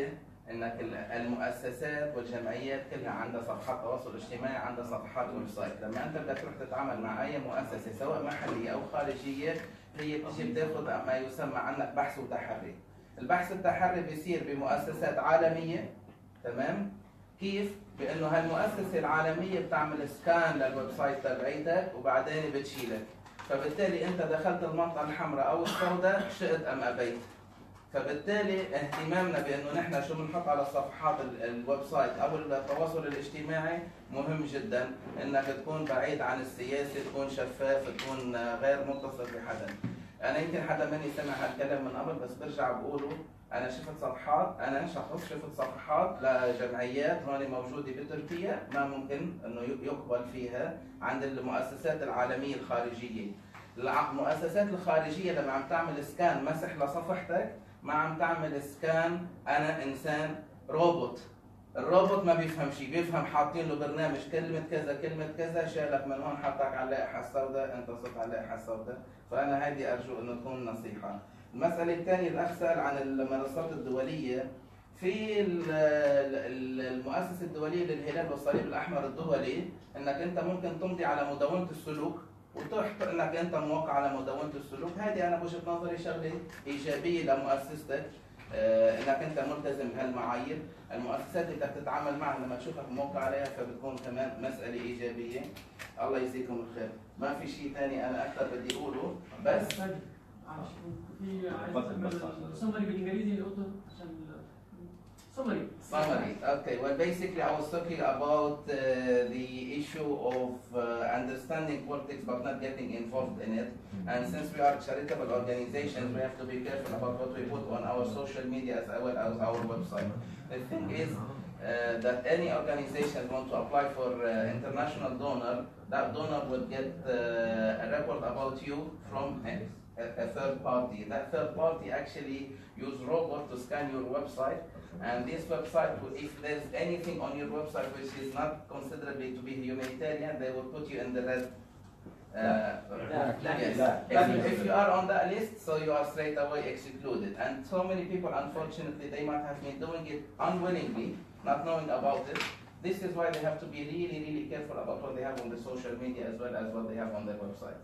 انك ال- المؤسسات والجمعيات كلها عندها صفحات تواصل اجتماعي عندها صفحات ويب سايت لما انت بدك تروح تتعامل مع اي مؤسسه سواء محليه او خارجيه هي بتيجي بتاخذ ما يسمى عنك بحث وتحري البحث التحري بيصير بمؤسسات عالميه تمام كيف بانه هالمؤسسه العالميه بتعمل سكان للويب سايت تبعيتك وبعدين بتشيلك فبالتالي انت دخلت المنطقه الحمراء او السوداء شئت ام ابيت فبالتالي اهتمامنا بانه نحن شو بنحط على صفحات ال- الويب سايت او التواصل الاجتماعي مهم جدا انك تكون بعيد عن السياسه تكون شفاف تكون غير متصل بحدا انا يمكن حدا مني سمع هالكلام من قبل بس برجع بقوله انا شفت صفحات انا شخص شفت صفحات لجمعيات هون موجوده بتركيا ما ممكن انه يقبل فيها عند المؤسسات العالميه الخارجيه الع- المؤسسات الخارجيه لما عم تعمل سكان مسح لصفحتك ما عم تعمل سكان انا انسان روبوت الروبوت ما بيفهم شيء بيفهم حاطين له برنامج كلمة كذا كلمة كذا شالك من هون حطك على اللائحة السوداء انت صرت على اللائحة السوداء فانا هذه ارجو انه تكون نصيحة المسألة الثانية الأخ سأل عن المنصات الدولية في ال- ال- المؤسسة الدولية للهلال والصليب الأحمر الدولي أنك أنت ممكن تمضي على مدونة السلوك وتحط أنك أنت موقع على مدونة السلوك هذه أنا بوجهة نظري شغلة إيجابية لمؤسستك آه، انك انت ملتزم بهالمعايير، المؤسسات اللي بدك تتعامل معها لما تشوفك موقع عليها فبتكون كمان مساله ايجابيه. الله يجزيكم الخير، ما في شيء ثاني انا اكثر بدي اقوله بس في عايز السمري بالانجليزي اللي قلته عشان سمري Summary. Okay. Well, basically, I was talking about uh, the issue of uh, understanding politics but not getting involved in it. And since we are charitable organizations, we have to be careful about what we put on our social media as well as our website. The thing is uh, that any organization want to apply for uh, international donor, that donor would get uh, a report about you from a, a, a third party. That third party actually use robot to scan your website and this website, if there's anything on your website which is not considerably to be humanitarian, they will put you in the red. Uh, yes. If, you- if you are on that list, so you are straight away excluded. And so many people, unfortunately, they might have been doing it unwillingly, not knowing about it. This is why they have to be really, really careful about what they have on the social media as well as what they have on their website.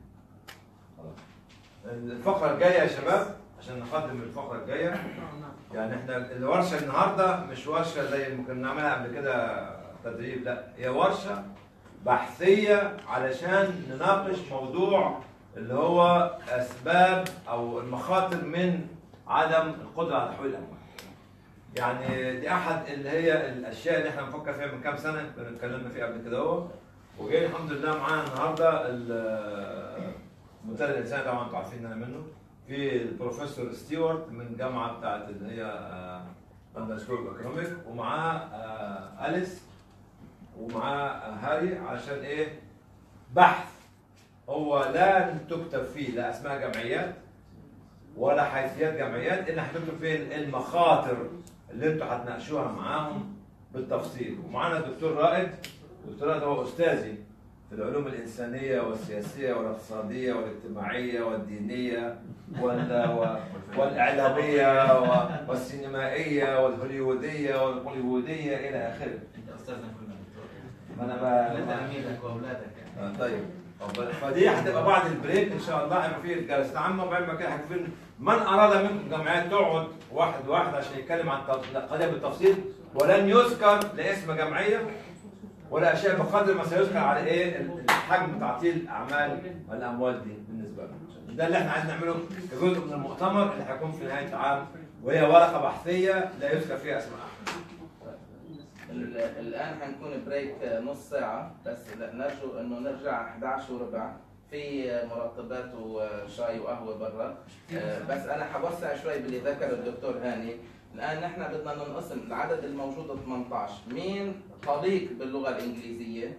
الفقرة الجاية يا شباب عشان نقدم الفقرة الجاية يعني احنا الورشة النهاردة مش ورشة زي اللي كنا بنعملها قبل كده تدريب لا هي ورشة بحثية علشان نناقش موضوع اللي هو أسباب أو المخاطر من عدم القدرة على تحويل الأموال. يعني دي أحد اللي هي الأشياء اللي احنا بنفكر فيها من كام سنة كنا اتكلمنا فيها قبل كده هو وجاي الحمد لله معانا النهارده ال- المنتدى الإنساني طبعا انتوا عارفين إن أنا منه في البروفيسور ستيوارت من الجامعة بتاعت اللي هي لندن سكول اوف ايكونوميك ومعاه آه، أليس ومعاه آه، هاري علشان ايه بحث هو لا تكتب فيه لا اسماء جمعيات ولا حيثيات جمعيات الا هتكتب فيه المخاطر اللي انتوا هتناقشوها معاهم بالتفصيل ومعانا الدكتور رائد الدكتور رائد هو استاذي في العلوم الانسانيه والسياسيه والاقتصاديه والاجتماعيه والدينيه وال... و- والاعلاميه و- والسينمائيه والهوليووديه والهوليووديه الى اخره. انت استاذنا كلنا دكتور ما انا ب... تلاميذك واولادك يعني آه، طيب طب فدي هتبقى بعد البريك ان شاء الله هيبقى في جلسه عامه وبعدين ما كده هيكون في من اراد منكم جمعيات تقعد واحد واحد عشان يتكلم عن التف- القضيه بالتفصيل ولن يذكر لاسم جمعيه ولا اشياء بقدر ما سيذكر على ايه ال- حجم تعطيل اعمال الاموال دي بالنسبه لنا. ده اللي احنا عايزين نعمله كجزء من المؤتمر اللي هيكون في نهايه العام وهي ورقه بحثيه لا يذكر فيها اسماء ال- الان حنكون بريك نص ساعه بس لا- نرجو انه نرجع 11 وربع في مرطبات وشاي وقهوه برا آه، بس انا حوسع شوي باللي ذكر الدكتور هاني الان نحن بدنا ننقسم العدد الموجود 18 مين طليق باللغه الانجليزيه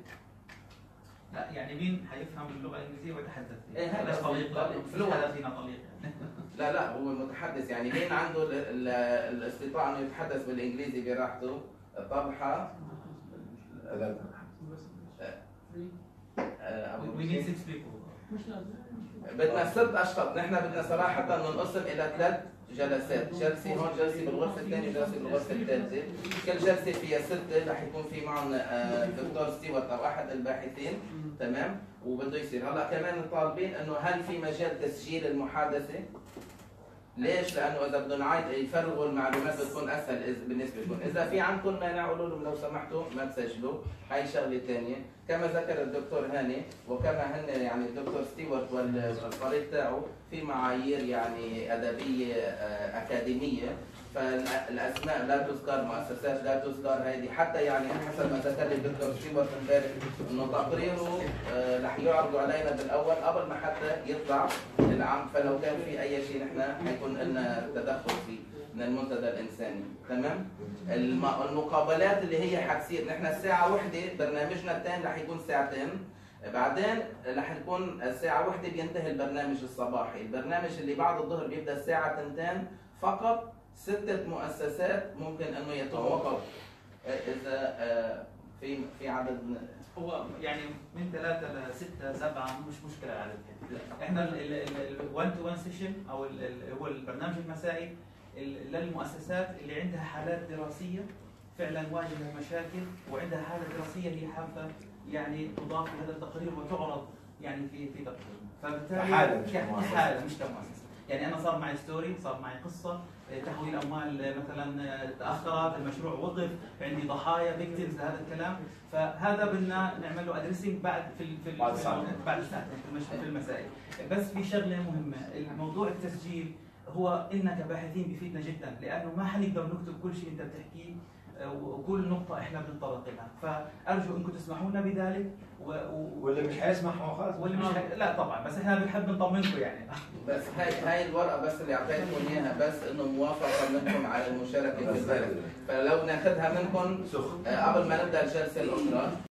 لا يعني مين حيفهم اللغه الانجليزيه ويتحدث إيه فيها؟ هذا بلاش طليق لا طليق. مفيش حدا فينا طليق لا لا هو المتحدث يعني مين عنده ال- ال- الاستطاعه انه يتحدث بالانجليزي براحته طلحه آه، أبو We need بكر. six people. مش لازم بدنا ست اشخاص نحن بدنا صراحه ننقسم الى ثلاث جلسات جلسه هون جلسه بالغرفه الثانيه وجلسه بالغرفه الثالثه كل جلسه فيها سته رح يكون في معهم آه، دكتور ستيوارت او احد الباحثين تمام وبده يصير هلا كمان طالبين انه هل في مجال تسجيل المحادثه ليش؟ لانه اذا بدهم عايد يفرغوا المعلومات بتكون اسهل إذ- بالنسبه لكم، اذا في عندكم مانع قولوا لهم لو سمحتوا ما تسجلوا، هاي شغله ثانيه، كما ذكر الدكتور هاني وكما هن يعني الدكتور ستيوارت والفريق تاعه في معايير يعني ادبيه آه، اكاديميه فالاسماء لا تذكر مؤسسات لا تذكر هذه حتى يعني حسب ما ذكر لي الدكتور ستيوارت امبارح انه تقريره آه، رح يعرض علينا بالاول قبل ما حتى يطلع العام فلو كان في اي شيء نحن حيكون لنا تدخل فيه من المنتدى الانساني تمام الم- المقابلات اللي هي حتصير نحن الساعه وحده برنامجنا الثاني رح يكون ساعتين بعدين رح نكون الساعة واحدة بينتهي البرنامج الصباحي، البرنامج اللي بعد الظهر بيبدأ الساعة 2 فقط ستة مؤسسات ممكن انه يتم وقف اذا آه، في في عدد هو يعني من ثلاثة لستة سبعة مش مشكلة العدد يعني. احنا الوان تو وان سيشن او ال- ال- هو البرنامج المسائي ال- للمؤسسات اللي عندها حالات دراسية فعلا واجهة مشاكل وعندها حالة دراسية هي حابة يعني تضاف لهذا التقرير وتعرض يعني في في تقرير فبالتالي كحالة مش ك- كمؤسسة. كحالة مش كمؤسسة يعني انا صار معي ستوري صار معي قصه آه، تحويل اموال آه، مثلا آه، تاخرت المشروع وقف عندي ضحايا فيكتيمز لهذا الكلام فهذا بدنا نعمل له ادريسنج بعد في ال- في ال- بعد في ساعتين. الموضوع- بعد ساعتين في المش- في المسائل بس في شغله مهمه الموضوع التسجيل هو إلنا كباحثين بيفيدنا جدا لانه ما حنقدر نكتب كل شيء انت بتحكيه آه، وكل نقطة احنا بنتطرق لها، فأرجو انكم تسمحوا لنا بذلك و... و... واللي مش حيسمح هو خلاص واللي مش حي... لا طبعا بس احنا بنحب نطمنكم يعني بس هاي هاي الورقه بس اللي اعطيتكم اياها بس انه موافقه منكم على المشاركه في البلد فلو ناخذها منكم آه، قبل ما نبدا الجلسه الاخرى